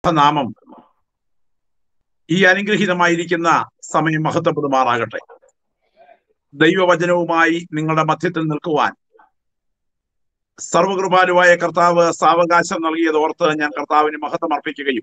നാമം ഈ അനുഗ്രഹീതമായിരിക്കുന്ന സമയം മഹത്വപ്പെടുമാറാകട്ടെ ദൈവവചനവുമായി നിങ്ങളുടെ മധ്യത്തിൽ നിൽക്കുവാൻ സർവകൃപാലുവായ കർത്താവ് സാവകാശം നൽകിയത് ഓർത്ത് ഞാൻ കർത്താവിന് മഹത്വം അർപ്പിക്കുകയും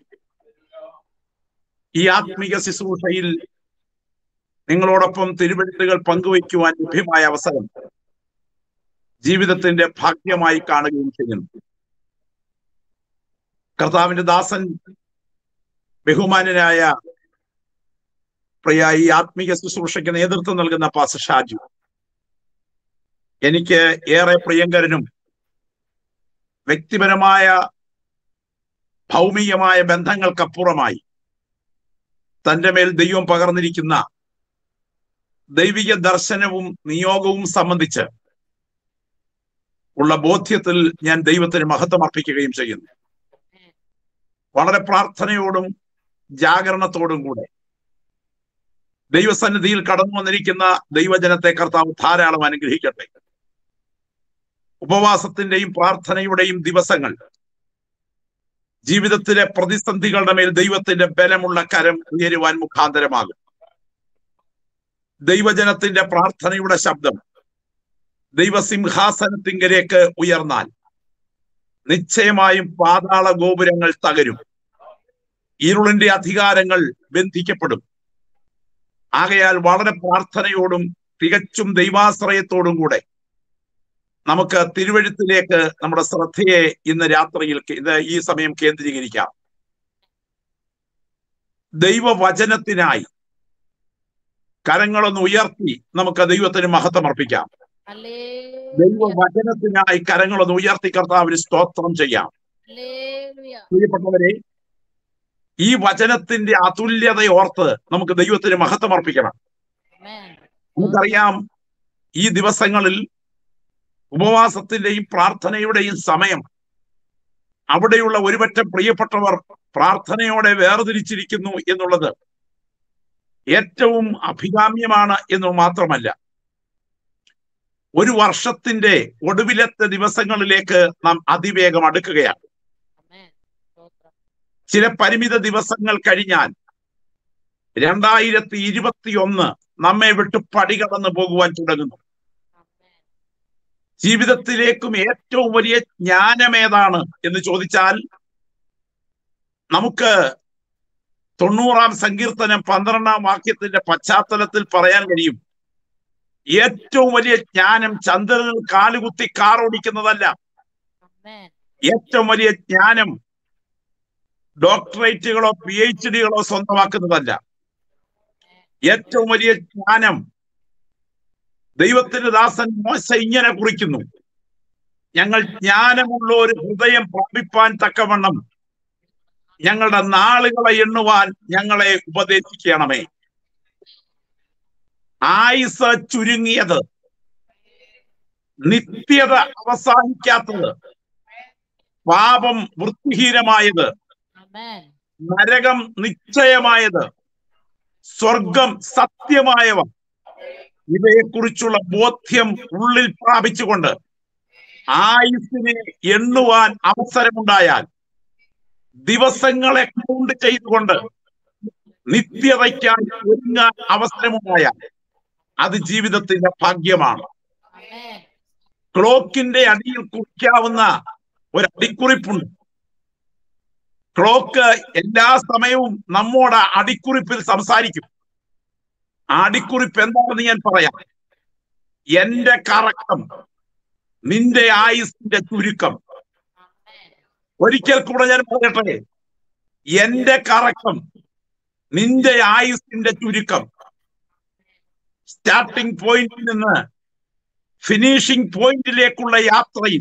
ഈ ആത്മീക ശുശ്രൂഷയിൽ നിങ്ങളോടൊപ്പം തിരുവഴുത്തുകൾ പങ്കുവയ്ക്കുവാൻ ലഭ്യമായ അവസരം ജീവിതത്തിന്റെ ഭാഗ്യമായി കാണുകയും ചെയ്യുന്നു കർത്താവിന്റെ ദാസൻ ബഹുമാനനായ പ്രിയ ഈ ആത്മീക ശുശ്രൂഷയ്ക്ക് നേതൃത്വം നൽകുന്ന പാസ് ഷാജു എനിക്ക് ഏറെ പ്രിയങ്കരനും വ്യക്തിപരമായ ഭൗമികമായ ബന്ധങ്ങൾക്കപ്പുറമായി തന്റെ മേൽ ദൈവം പകർന്നിരിക്കുന്ന ദൈവിക ദർശനവും നിയോഗവും സംബന്ധിച്ച് ഉള്ള ബോധ്യത്തിൽ ഞാൻ ദൈവത്തിന് മഹത്വം അർപ്പിക്കുകയും ചെയ്യുന്നു വളരെ പ്രാർത്ഥനയോടും ജാഗരണത്തോടും കൂടെ ദൈവസന്നിധിയിൽ കടന്നു വന്നിരിക്കുന്ന ദൈവജനത്തെ കർത്താവ് ധാരാളം അനുഗ്രഹിക്കട്ടെ ഉപവാസത്തിന്റെയും പ്രാർത്ഥനയുടെയും ദിവസങ്ങൾ ജീവിതത്തിലെ പ്രതിസന്ധികളുടെ മേൽ ദൈവത്തിന്റെ ബലമുള്ള കരം ഉയരുവാൻ മുഖാന്തരമാകും ദൈവജനത്തിന്റെ പ്രാർത്ഥനയുടെ ശബ്ദം ദൈവസിംഹാസനത്തിങ്കലേക്ക് ഉയർന്നാൽ നിശ്ചയമായും പാതാള ഗോപുരങ്ങൾ തകരും ഇരുളിന്റെ അധികാരങ്ങൾ ബന്ധിക്കപ്പെടും ആകയാൽ വളരെ പ്രാർത്ഥനയോടും തികച്ചും ദൈവാശ്രയത്തോടും കൂടെ നമുക്ക് തിരുവഴുത്തിലേക്ക് നമ്മുടെ ശ്രദ്ധയെ ഇന്ന് രാത്രിയിൽ ഇത് ഈ സമയം കേന്ദ്രീകരിക്കാം ദൈവവചനത്തിനായി കരങ്ങളൊന്ന് ഉയർത്തി നമുക്ക് ദൈവത്തിന് മഹത്വം അർപ്പിക്കാം ദൈവവചനത്തിനായി കരങ്ങളൊന്ന് ഉയർത്തി കർത്താവിന് സ്തോത്രം ചെയ്യാം പ്രിയപ്പെട്ടവരെ ഈ വചനത്തിന്റെ അതുല്യത ഓർത്ത് നമുക്ക് ദൈവത്തിന് മഹത്വം അർപ്പിക്കണം നമുക്കറിയാം ഈ ദിവസങ്ങളിൽ ഉപവാസത്തിന്റെയും പ്രാർത്ഥനയുടെയും സമയം അവിടെയുള്ള ഒരുപറ്റം പ്രിയപ്പെട്ടവർ പ്രാർത്ഥനയോടെ വേർതിരിച്ചിരിക്കുന്നു എന്നുള്ളത് ഏറ്റവും അഭികാമ്യമാണ് എന്ന് മാത്രമല്ല ഒരു വർഷത്തിന്റെ ഒടുവിലത്തെ ദിവസങ്ങളിലേക്ക് നാം അതിവേഗം അടുക്കുകയാണ് ചില പരിമിത ദിവസങ്ങൾ കഴിഞ്ഞാൽ രണ്ടായിരത്തി ഇരുപത്തി ഒന്ന് നമ്മെ വിട്ട് പടി കടന്നു പോകുവാൻ തുടങ്ങുന്നു ജീവിതത്തിലേക്കും ഏറ്റവും വലിയ ജ്ഞാനം ഏതാണ് എന്ന് ചോദിച്ചാൽ നമുക്ക് തൊണ്ണൂറാം സങ്കീർത്തനം പന്ത്രണ്ടാം വാക്യത്തിന്റെ പശ്ചാത്തലത്തിൽ പറയാൻ കഴിയും ഏറ്റവും വലിയ ജ്ഞാനം ചന്ദ്രനിൽ കാലുകുത്തി കാർ ഓടിക്കുന്നതല്ല ഏറ്റവും വലിയ ജ്ഞാനം ഡോക്ടറേറ്റുകളോ പി എച്ച് ഡികളോ സ്വന്തമാക്കുന്നതല്ല ഏറ്റവും വലിയ ജ്ഞാനം ദൈവത്തിന്റെ ദാസൻ മോശ ഇങ്ങനെ കുറിക്കുന്നു ഞങ്ങൾ ജ്ഞാനമുള്ള ഒരു ഹൃദയം പ്രാപിപ്പാൻ തക്കവണ്ണം ഞങ്ങളുടെ നാളുകളെ എണ്ണുവാൻ ഞങ്ങളെ ഉപദേശിക്കണമേ ആയുസ് ചുരുങ്ങിയത് നിത്യത അവസാനിക്കാത്തത് പാപം വൃത്തിഹീനമായത് നരകം നിശ്ചയമായത് സ്വർഗം സത്യമായവ ഇവയെക്കുറിച്ചുള്ള ബോധ്യം ഉള്ളിൽ പ്രാപിച്ചുകൊണ്ട് ആയുസിനെ എണ്ണുവാൻ അവസരമുണ്ടായാൽ ദിവസങ്ങളെ കൗണ്ട് ചെയ്തുകൊണ്ട് നിത്യതയ്ക്കായി ഒരുങ്ങാൻ അവസരമുണ്ടായാൽ അത് ജീവിതത്തിന്റെ ഭാഗ്യമാണ് ക്ലോക്കിന്റെ അടിയിൽ കുറിക്കാവുന്ന ഒരു അടിക്കുറിപ്പുണ്ട് ക്ലോക്ക് എല്ലാ സമയവും നമ്മോട് അടിക്കുറിപ്പിൽ സംസാരിക്കും ആ അടിക്കുറിപ്പ് എന്താണെന്ന് ഞാൻ പറയാം എന്റെ കറക്കം നിന്റെ ആയുസിന്റെ ചുരുക്കം ഒരിക്കൽ കൂടെ ഞാൻ പറയട്ടെ എന്റെ കറക്കം നിന്റെ ആയുസിന്റെ ചുരുക്കം സ്റ്റാർട്ടിംഗ് പോയിന്റിൽ നിന്ന് ഫിനിഷിംഗ് പോയിന്റിലേക്കുള്ള യാത്രയിൽ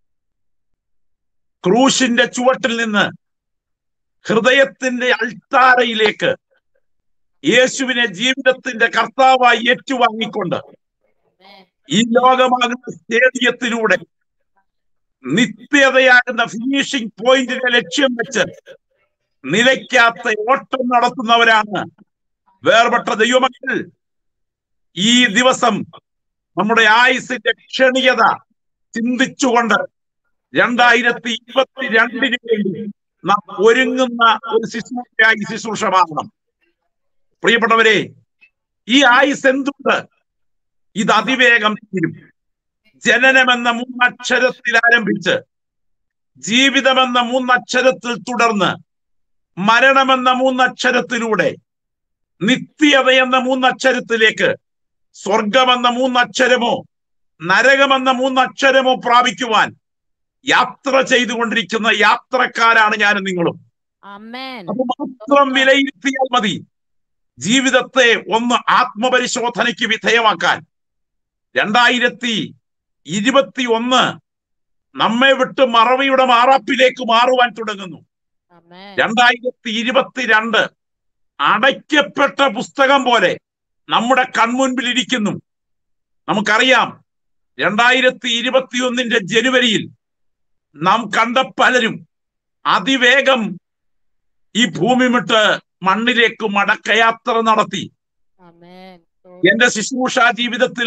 ക്രൂശിന്റെ ചുവട്ടിൽ നിന്ന് ഹൃദയത്തിന്റെ അൾത്താരയിലേക്ക് യേശുവിനെ ജീവിതത്തിന്റെ കർത്താവായി ഏറ്റുവാങ്ങിക്കൊണ്ട് ഈ ലോകമാകുന്ന സ്റ്റേഡിയത്തിലൂടെ നിത്യതയാകുന്ന ഫിനിഷിംഗ് പോയിന്റിനെ ലക്ഷ്യം വെച്ച് നിലയ്ക്കാത്ത ഓട്ടം നടത്തുന്നവരാണ് വേർപെട്ട ദൈവമക്കൾ ഈ ദിവസം നമ്മുടെ ആയുസിന്റെ ക്ഷണികത ചിന്തിച്ചുകൊണ്ട് രണ്ടായിരത്തി ഇരുപത്തി രണ്ടിന് വേണ്ടി നാം ഒരുങ്ങുന്ന ഒരു ശുശ്രൂഷയായി ശുശ്രൂഷ മാറണം പ്രിയപ്പെട്ടവരെ ഈ ആയുസ് എന്തുണ്ട് ഇത് അതിവേഗം തീരും ജനനമെന്ന മൂന്നക്ഷരത്തിൽ ആരംഭിച്ച് ജീവിതമെന്ന മൂന്നക്ഷരത്തിൽ തുടർന്ന് മരണമെന്ന മൂന്നക്ഷരത്തിലൂടെ നിത്യത എന്ന മൂന്നക്ഷരത്തിലേക്ക് സ്വർഗമെന്ന മൂന്നക്ഷരമോ നരകമെന്ന മൂന്നക്ഷരമോ പ്രാപിക്കുവാൻ യാത്ര ചെയ്തുകൊണ്ടിരിക്കുന്ന യാത്രക്കാരാണ് ഞാനും നിങ്ങളും Amen. അത് മാത്രം വിലയിരുത്തിയാൽ മതി ജീവിതത്തെ ഒന്ന് ആത്മപരിശോധനയ്ക്ക് വിധേയമാക്കാൻ രണ്ടായിരത്തി ഇരുപത്തി ഒന്ന് നമ്മെ വിട്ട് മറവിയുടെ മാറാപ്പിലേക്ക് മാറുവാൻ തുടങ്ങുന്നു Amen. രണ്ടായിരത്തി ഇരുപത്തിരണ്ട് അടയ്ക്കപ്പെട്ട പുസ്തകം പോലെ നമ്മുടെ കൺമുൻപിൽ ഇരിക്കുന്നു നമുക്കറിയാം രണ്ടായിരത്തി ഇരുപത്തിയൊന്നിന്റെ ജനുവരിയിൽ നാം കണ്ട പലരും അതിവേഗം ഈ ഭൂമി വിട്ട് മണ്ണിലേക്ക് മടക്കയാത്ര നടത്തി Amen. എന്റെ ശുശ്രൂഷ ജീവിതത്തിൽ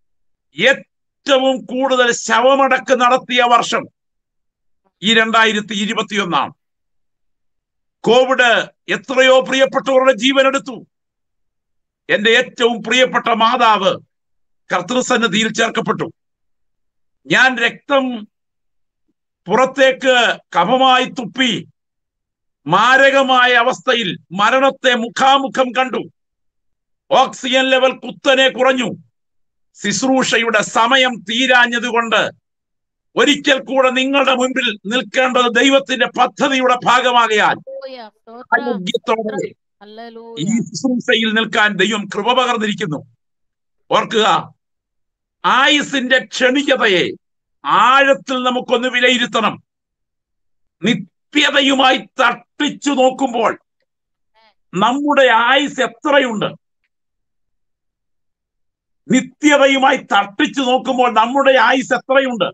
ഏറ്റവും കൂടുതൽ ശവമടക്ക് നടത്തിയ വർഷം ഈ രണ്ടായിരത്തി ഇരുപത്തിയൊന്നാണ് കോവിഡ് എത്രയോ പ്രിയപ്പെട്ടവരുടെ ജീവൻ എടുത്തു എന്റെ ഏറ്റവും പ്രിയപ്പെട്ട മാതാവ് കർത്തൃസന്നിധിയിൽ ചേർക്കപ്പെട്ടു ഞാൻ രക്തം പുറത്തേക്ക് കഫമായി തുപ്പി മാരകമായ അവസ്ഥയിൽ മരണത്തെ മുഖാമുഖം കണ്ടു ഓക്സിജൻ ലെവൽ കുത്തനെ കുറഞ്ഞു ശുശ്രൂഷയുടെ സമയം തീരാഞ്ഞതുകൊണ്ട് ഒരിക്കൽ കൂടെ നിങ്ങളുടെ മുൻപിൽ നിൽക്കേണ്ടത് ദൈവത്തിന്റെ പദ്ധതിയുടെ ഭാഗമാകയാൽ Hallelujah. സ്തോത്രം. ആരോഗ്യത്തോടെ ഈ Hallelujah. ശുശ്രൂഷയിൽ നിൽക്കാൻ ദൈവം കൃപ പകർന്നിരിക്കുന്നു ഓർക്കുക ആയുസിന്റെ ക്ഷണികതയെ ആഴത്തിൽ നമുക്കൊന്ന് വിലയിരുത്തണം നിത്യതയുമായി തട്ടിച്ചു നോക്കുമ്പോൾ നമ്മുടെ ആയുസ് എത്രയുണ്ട് നിത്യതയുമായി തട്ടിച്ചു നോക്കുമ്പോൾ നമ്മുടെ ആയുസ് എത്രയുണ്ട്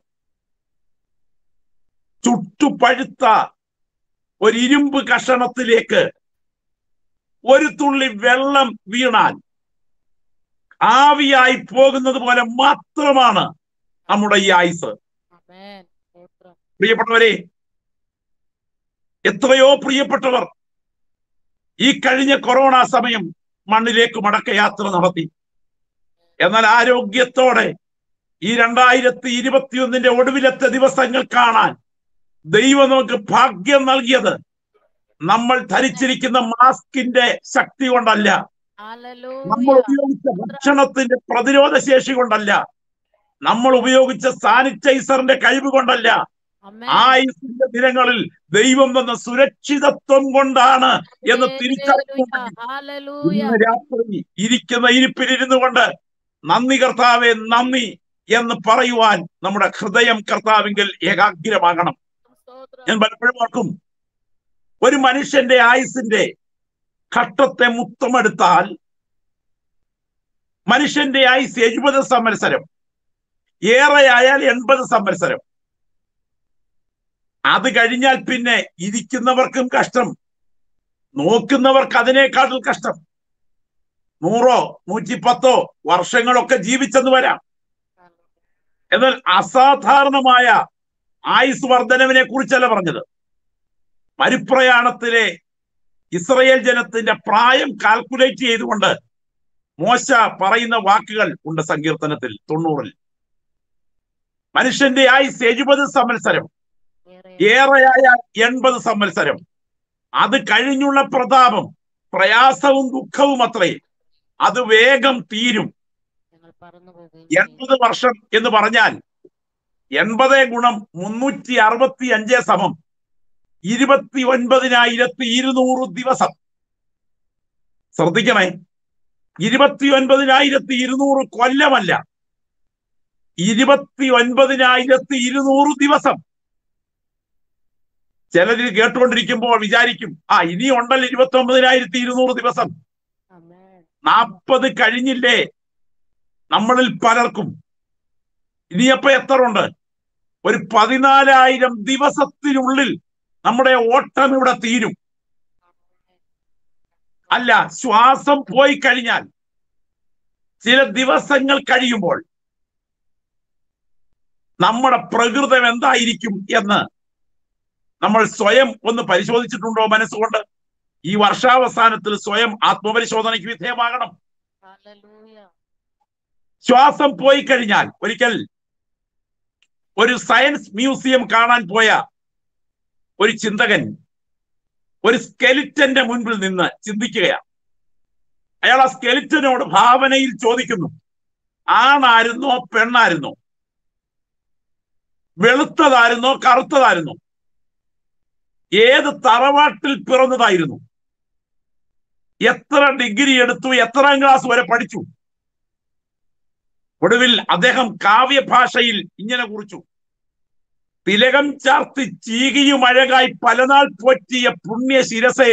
ചുട്ടുപഴുത്ത ഒരു ഇരുമ്പ് കഷണത്തിലേക്ക് ഒരു തുള്ളി വെള്ളം വീണാൽ ആവിയായി പോകുന്നത് പോലെ മാത്രമാണ് നമ്മുടെ ഈ ആയുസ് Amen. സ്തോത്രം. പ്രിയപ്പെട്ടവരെ എത്രയോ പ്രിയപ്പെട്ടവർ ഈ കഴിഞ്ഞ കൊറോണ സമയം മണ്ണിലേക്ക് മടക്കയാത്ര നടത്തി എന്നാൽ ആരോഗ്യത്തോടെ ഈ രണ്ടായിരത്തി ഇരുപത്തിയൊന്നിന്റെ ഒടുവിലത്തെ ദിവസങ്ങൾ കാണാൻ ദൈവം നമുക്ക് ഭാഗ്യം നൽകിയത് നമ്മൾ ധരിച്ചിരിക്കുന്ന മാസ്കിന്റെ ശക്തി കൊണ്ടല്ല നമ്മൾ Hallelujah. ഉപയോഗിച്ച ഭക്ഷണത്തിന്റെ പ്രതിരോധ ശേഷി കൊണ്ടല്ല നമ്മൾ ഉപയോഗിച്ച സാനിറ്റൈസറിന്റെ കഴിവ് കൊണ്ടല്ല Amen. ആയുസിന്റെ ദിനങ്ങളിൽ ദൈവം തന്ന സുരക്ഷിതത്വം കൊണ്ടാണ് എന്ന് തിരിച്ചറിഞ്ഞു Hallelujah. ഇന്ന് രാത്രി ഇരിക്കുന്ന ഇരിപ്പിലിരുന്നു കൊണ്ട് നന്ദി കർത്താവെ നന്ദി എന്ന് പറയുവാൻ നമ്മുടെ ഹൃദയം കർത്താവിങ്കിൽ ഏകാഗ്രമാകണം സ്തോത്രം. ഞാൻ പലപ്പോഴും ഓർക്കും ഒരു മനുഷ്യന്റെ ആയുസിന്റെ ഘട്ടത്തെ മുത്തമെടുത്താൽ മനുഷ്യന്റെ ആയുസ് എഴുപത് സംവത്സരം ഏറെയായാൽ എൺപത് സംവത്സരം അത് കഴിഞ്ഞാൽ പിന്നെ ഇരിക്കുന്നവർക്കും കഷ്ടം നോക്കുന്നവർക്ക് അതിനേക്കാട്ടിൽ കഷ്ടം നൂറോ നൂറ്റിപ്പത്തോ വർഷങ്ങളൊക്കെ ജീവിച്ചെന്ന് വരാം എന്നാൽ അസാധാരണമായ ആയുസ് വർധനവിനെ കുറിച്ചല്ല പറഞ്ഞത് മരുപ്രയാണത്തിലെ ഇസ്രയേൽ ജനത്തിന്റെ പ്രായം കാൽക്കുലേറ്റ് ചെയ്തുകൊണ്ട് മോശ പറയുന്ന വാക്കുകൾ ഉണ്ട് സങ്കീർത്തനത്തിൽ തൊണ്ണൂറിൽ മനുഷ്യന്റെ ആയുസ് എഴുപത് സംവത്സരം ഏറെയായ എൺപത് സംവത്സരം അത് കഴിഞ്ഞുള്ള പ്രതാപം പ്രയാസവും ദുഃഖവും അത്രേ അത് വേഗം തീരും ഞങ്ങൾ പറന്നു പോകുകയും ചെയ്യും. എൺപത് വർഷം എന്ന് പറഞ്ഞാൽ എൺപത് ഗുണം മുന്നൂറ്റി അറുപത്തി അഞ്ച് സമം ഇരുപത്തി ഒൻപതിനായിരത്തി ഇരുന്നൂറ് ദിവസം ശ്രദ്ധിക്കണേ ഇരുപത്തി ഒൻപതിനായിരത്തി ഇരുന്നൂറ് കൊല്ലമല്ല ഇരുപത്തി ഒൻപതിനായിരത്തി ഇരുന്നൂറ് ദിവസം ചിലരിൽ കേട്ടുകൊണ്ടിരിക്കുമ്പോൾ വിചാരിക്കും ആ ഇനി ഉണ്ടല്ലോ ഇരുപത്തി ഒമ്പതിനായിരത്തി ഇരുന്നൂറ് ദിവസം Amen. നാൽപ്പത് കഴിഞ്ഞില്ലേ നമ്മളിൽ പലർക്കും ഇനിയപ്പോ എത്ര ഉണ്ട് ഒരു പതിനാലായിരം ദിവസത്തിനുള്ളിൽ നമ്മുടെ ഓട്ടം ഇവിടെ തീരും അല്ല ശ്വാസം പോയി കഴിഞ്ഞാൽ ചില ദിവസങ്ങൾ കഴിയുമ്പോൾ നമ്മുടെ പ്രകൃതം എന്തായിരിക്കും എന്ന് നമ്മൾ സ്വയം ഒന്ന് പരിശോധിച്ചിട്ടുണ്ടോ മനസ്സുകൊണ്ട് ഈ വർഷാവസാനത്തിൽ സ്വയം ആത്മപരിശോധനയ്ക്ക് വിധേയമാകണം ഹല്ലേലൂയ ശ്വാസം പോയി കഴിഞ്ഞാൽ ഒരിക്കൽ ഒരു സയൻസ് മ്യൂസിയം കാണാൻ പോയ ഒരു ചിന്തകൻ ഒരു സ്കെലിറ്റന്റെ മുൻപിൽ നിന്ന് ചിന്തിക്കുകയാണ് അയാൾ ആ സ്കെലിറ്റനോട് ഭാവനയിൽ ചോദിക്കുന്നു ആണായിരുന്നോ പെണ്ണായിരുന്നോ വെളുത്തതായിരുന്നോ കറുത്തതായിരുന്നോ ഏത് തറവാട്ടിൽ പിറന്നതായിരുന്നു എത്ര ഡിഗ്രി എടുത്തു എത്രാം ക്ലാസ് വരെ പഠിച്ചു ഒടുവിൽ അദ്ദേഹം കാവ്യഭാഷയിൽ ഇങ്ങനെ കുറിച്ചു തിലകം ചാർത്തി ചീകിയും അഴകായി പലനാൾ പോറ്റിയ പുണ്യ ശിരസേ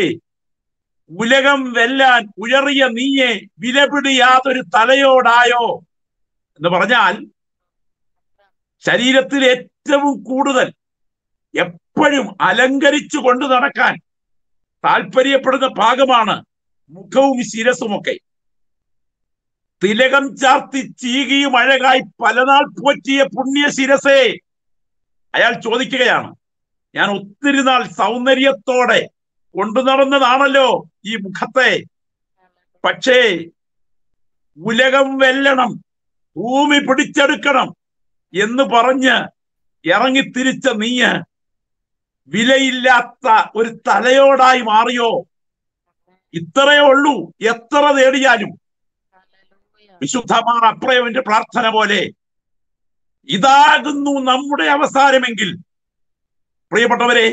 ഉലകം വെല്ലാൻ ഉയറിയ നീയെ വിലപിടിയാതൊരു തലയോടായോ എന്ന് പറഞ്ഞാൽ ശരീരത്തിൽ ഏറ്റവും കൂടുതൽ എപ്പോഴും അലങ്കരിച്ചു കൊണ്ട് നടക്കാൻ താല്പര്യപ്പെടുന്ന ഭാഗമാണ് മുഖവും ശിരസുമൊക്കെ തിലകം ചാർത്തി ചീകിയും അഴകായി പലനാൾ പോറ്റിയ പുണ്യ ശിരസേ അയാൾ ചോദിക്കുകയാണ് ഞാൻ ഒത്തിരി നാൾ സൗന്ദര്യത്തോടെ കൊണ്ടു നടന്നതാണല്ലോ ഈ മുഖത്തെ പക്ഷേ ഉലകം വെല്ലണം ഭൂമി പിടിച്ചെടുക്കണം എന്ന് പറഞ്ഞ് ഇറങ്ങി തിരിച്ച നീയ് വിലയില്ലാത്ത ഒരു തലയോടായി മാറിയോ ഇത്രയേ ഉള്ളൂ എത്ര നേടിയാലും ഹല്ലേലൂയ വിശുദ്ധമാർ അപ്രയവന്റെ പ്രാർത്ഥന പോലെ ഇതാകുന്നു നമ്മുടെ അവസാനമെങ്കിൽ പ്രിയപ്പെട്ടവരെ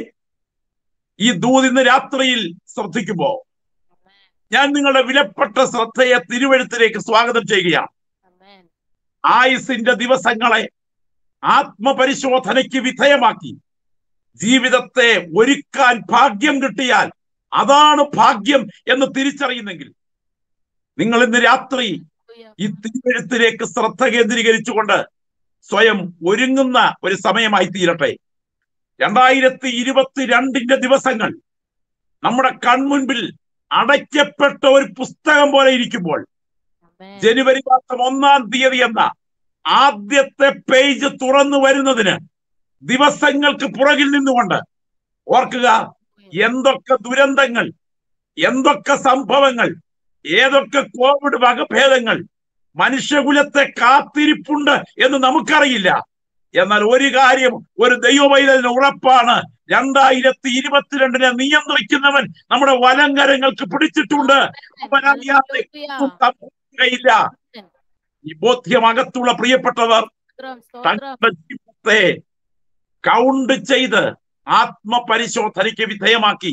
ഈ ദൂത് ഇന്ന് രാത്രിയിൽ ശ്രദ്ധിക്കുമ്പോ ആമേൻ ഞാൻ നിങ്ങളുടെ വിലപ്പെട്ട ശ്രദ്ധയെ തിരുവഴുത്തിലേക്ക് സ്വാഗതം ചെയ്യുകയാണ് ആമേൻ ആയുസിന്റെ ദിവസങ്ങളെ ആത്മപരിശോധനയ്ക്ക് വിധേയമാക്കി ജീവിതത്തെ ഒരുക്കാൻ ഭാഗ്യം കിട്ടിയാൽ അതാണ് ഭാഗ്യം എന്ന് തിരിച്ചറിയുന്നെങ്കിൽ നിങ്ങൾ ഇന്ന് രാത്രി ഹല്ലേലൂയ ഈ തിരുവഴുത്തിലേക്ക് ശ്രദ്ധ കേന്ദ്രീകരിച്ചുകൊണ്ട് സ്വയം ഒരുങ്ങുന്ന ഒരു സമയമായി തീരട്ടെ രണ്ടായിരത്തി ഇരുപത്തിരണ്ടിന്റെ ദിവസങ്ങൾ നമ്മുടെ കൺമുൻപിൽ അടയ്ക്കപ്പെട്ട ഒരു പുസ്തകം പോലെ ഇരിക്കുമ്പോൾ ആമേൻ ജനുവരി മാസം ഒന്നാം തീയതി എന്ന ആദ്യത്തെ പേജ് തുറന്നു വരുന്നതിന് ദിവസങ്ങൾക്ക് പുറകിൽ നിന്നുകൊണ്ട് ഓർക്കുക എന്തൊക്കെ ദുരന്തങ്ങൾ എന്തൊക്കെ സംഭവങ്ങൾ ഏതൊക്കെ കോവിഡ് വകഭേദങ്ങൾ മനുഷ്യകുലത്തെ കാത്തിരിപ്പുണ്ട് എന്ന് നമുക്കറിയില്ല എന്നാൽ ഒരു കാര്യം ഒരു ദൈവവൈതലിന് ഉറപ്പാണ് രണ്ടായിരത്തി ഇരുപത്തിരണ്ടിനെ നിയന്ത്രിക്കുന്നവൻ നമ്മുടെ വലങ്കരങ്ങൾക്ക് പിടിച്ചിട്ടുണ്ട് അവനറിയാതെ ഒന്നും സംഭവിക്കുകയില്ല ഈ ബോധ്യം അകത്തുള്ള പ്രിയപ്പെട്ടവർ സ്തോത്രം സ്തോത്രം തങ്ങളുടെ ജീവിതത്തെ കൗണ്ട് ചെയ്ത് ആത്മപരിശോധനയ്ക്ക് വിധേയമാക്കി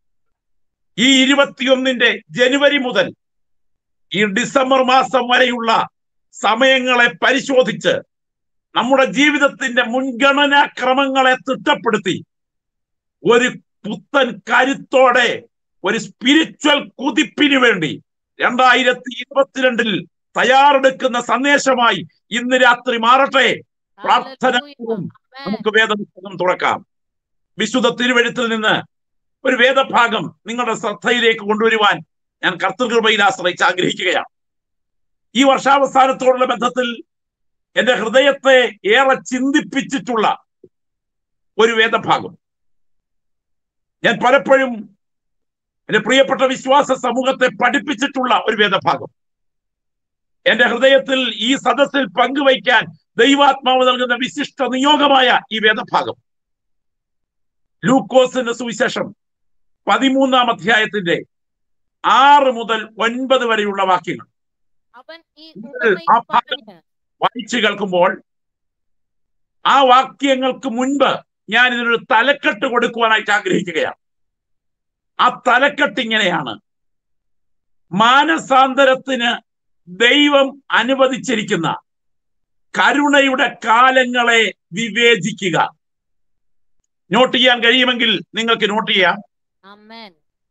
ഈ ഇരുപത്തിയൊന്നിന്റെ ജനുവരി മുതൽ ഈ ഡിസംബർ മാസം വരെയുള്ള സമയങ്ങളെ പരിശോധിച്ച് നമ്മുടെ ജീവിതത്തിന്റെ മുൻഗണനാ ക്രമങ്ങളെ തിട്ടപ്പെടുത്തി ഒരു പുത്തൻ കരുത്തോടെ ഒരു സ്പിരിച്വൽ കുതിപ്പിന് വേണ്ടി രണ്ടായിരത്തി ഇരുപത്തിരണ്ടിൽ തയ്യാറെടുക്കുന്ന സന്ദേശമായി ഇന്ന് രാത്രി മാറട്ടെ പ്രാർത്ഥന ഹല്ലേലൂയ ആമേൻ നമുക്ക് വേദപുസ്തകം തുറക്കാം വിശുദ്ധ തിരുവഴുത്തിൽ നിന്ന് ഒരു വേദഭാഗം നിങ്ങളുടെ ശ്രദ്ധയിലേക്ക് കൊണ്ടുവരുവാൻ ഞാൻ കർത്തൃകൃപയിൽ ആശ്രയിച്ച് ആഗ്രഹിക്കുകയാണ് ഈ വർഷാവസാനത്തോടുള്ള ബന്ധത്തിൽ എന്റെ ഹൃദയത്തെ ഏറെ ചിന്തിപ്പിച്ചിട്ടുള്ള ഒരു വേദഭാഗം ഞാൻ പലപ്പോഴും എന്റെ പ്രിയപ്പെട്ട വിശ്വാസ സമൂഹത്തെ പഠിപ്പിച്ചിട്ടുള്ള ഒരു വേദഭാഗം എന്റെ ഹൃദയത്തിൽ ഈ സദസ്സിൽ പങ്കുവയ്ക്കാൻ ദൈവാത്മാവ് നൽകുന്ന വിശിഷ്ട നിയോഗമായ ഈ വേദഭാഗം ലൂക്കോസിന്റെ സുവിശേഷം പതിമൂന്നാം അധ്യായത്തിന്റെ ആറ് മുതൽ ഒൻപത് വരെയുള്ള വാക്യങ്ങൾ അവൻ ഈ നിങ്ങൾ ഉപമയിൽ ആ ഭാഗം പറഞ്ഞ് വായിച്ചു കേൾക്കുമ്പോൾ ആ വാക്യങ്ങൾക്ക് മുൻപ് ഞാൻ ഇതിനൊരു തലക്കെട്ട് കൊടുക്കുവാനായിട്ട് ആഗ്രഹിക്കുകയാണ് ആ തലക്കെട്ട് ഇങ്ങനെയാണ് മാനസാന്തരത്തിന് ദൈവം അനുവദിച്ചിരിക്കുന്ന കരുണയുടെ കാലങ്ങളെ വിവേചിക്കുക നോട്ട് ചെയ്യാൻ കഴിയുമെങ്കിൽ നിങ്ങൾക്ക് നോട്ട് ചെയ്യാം ആമേൻ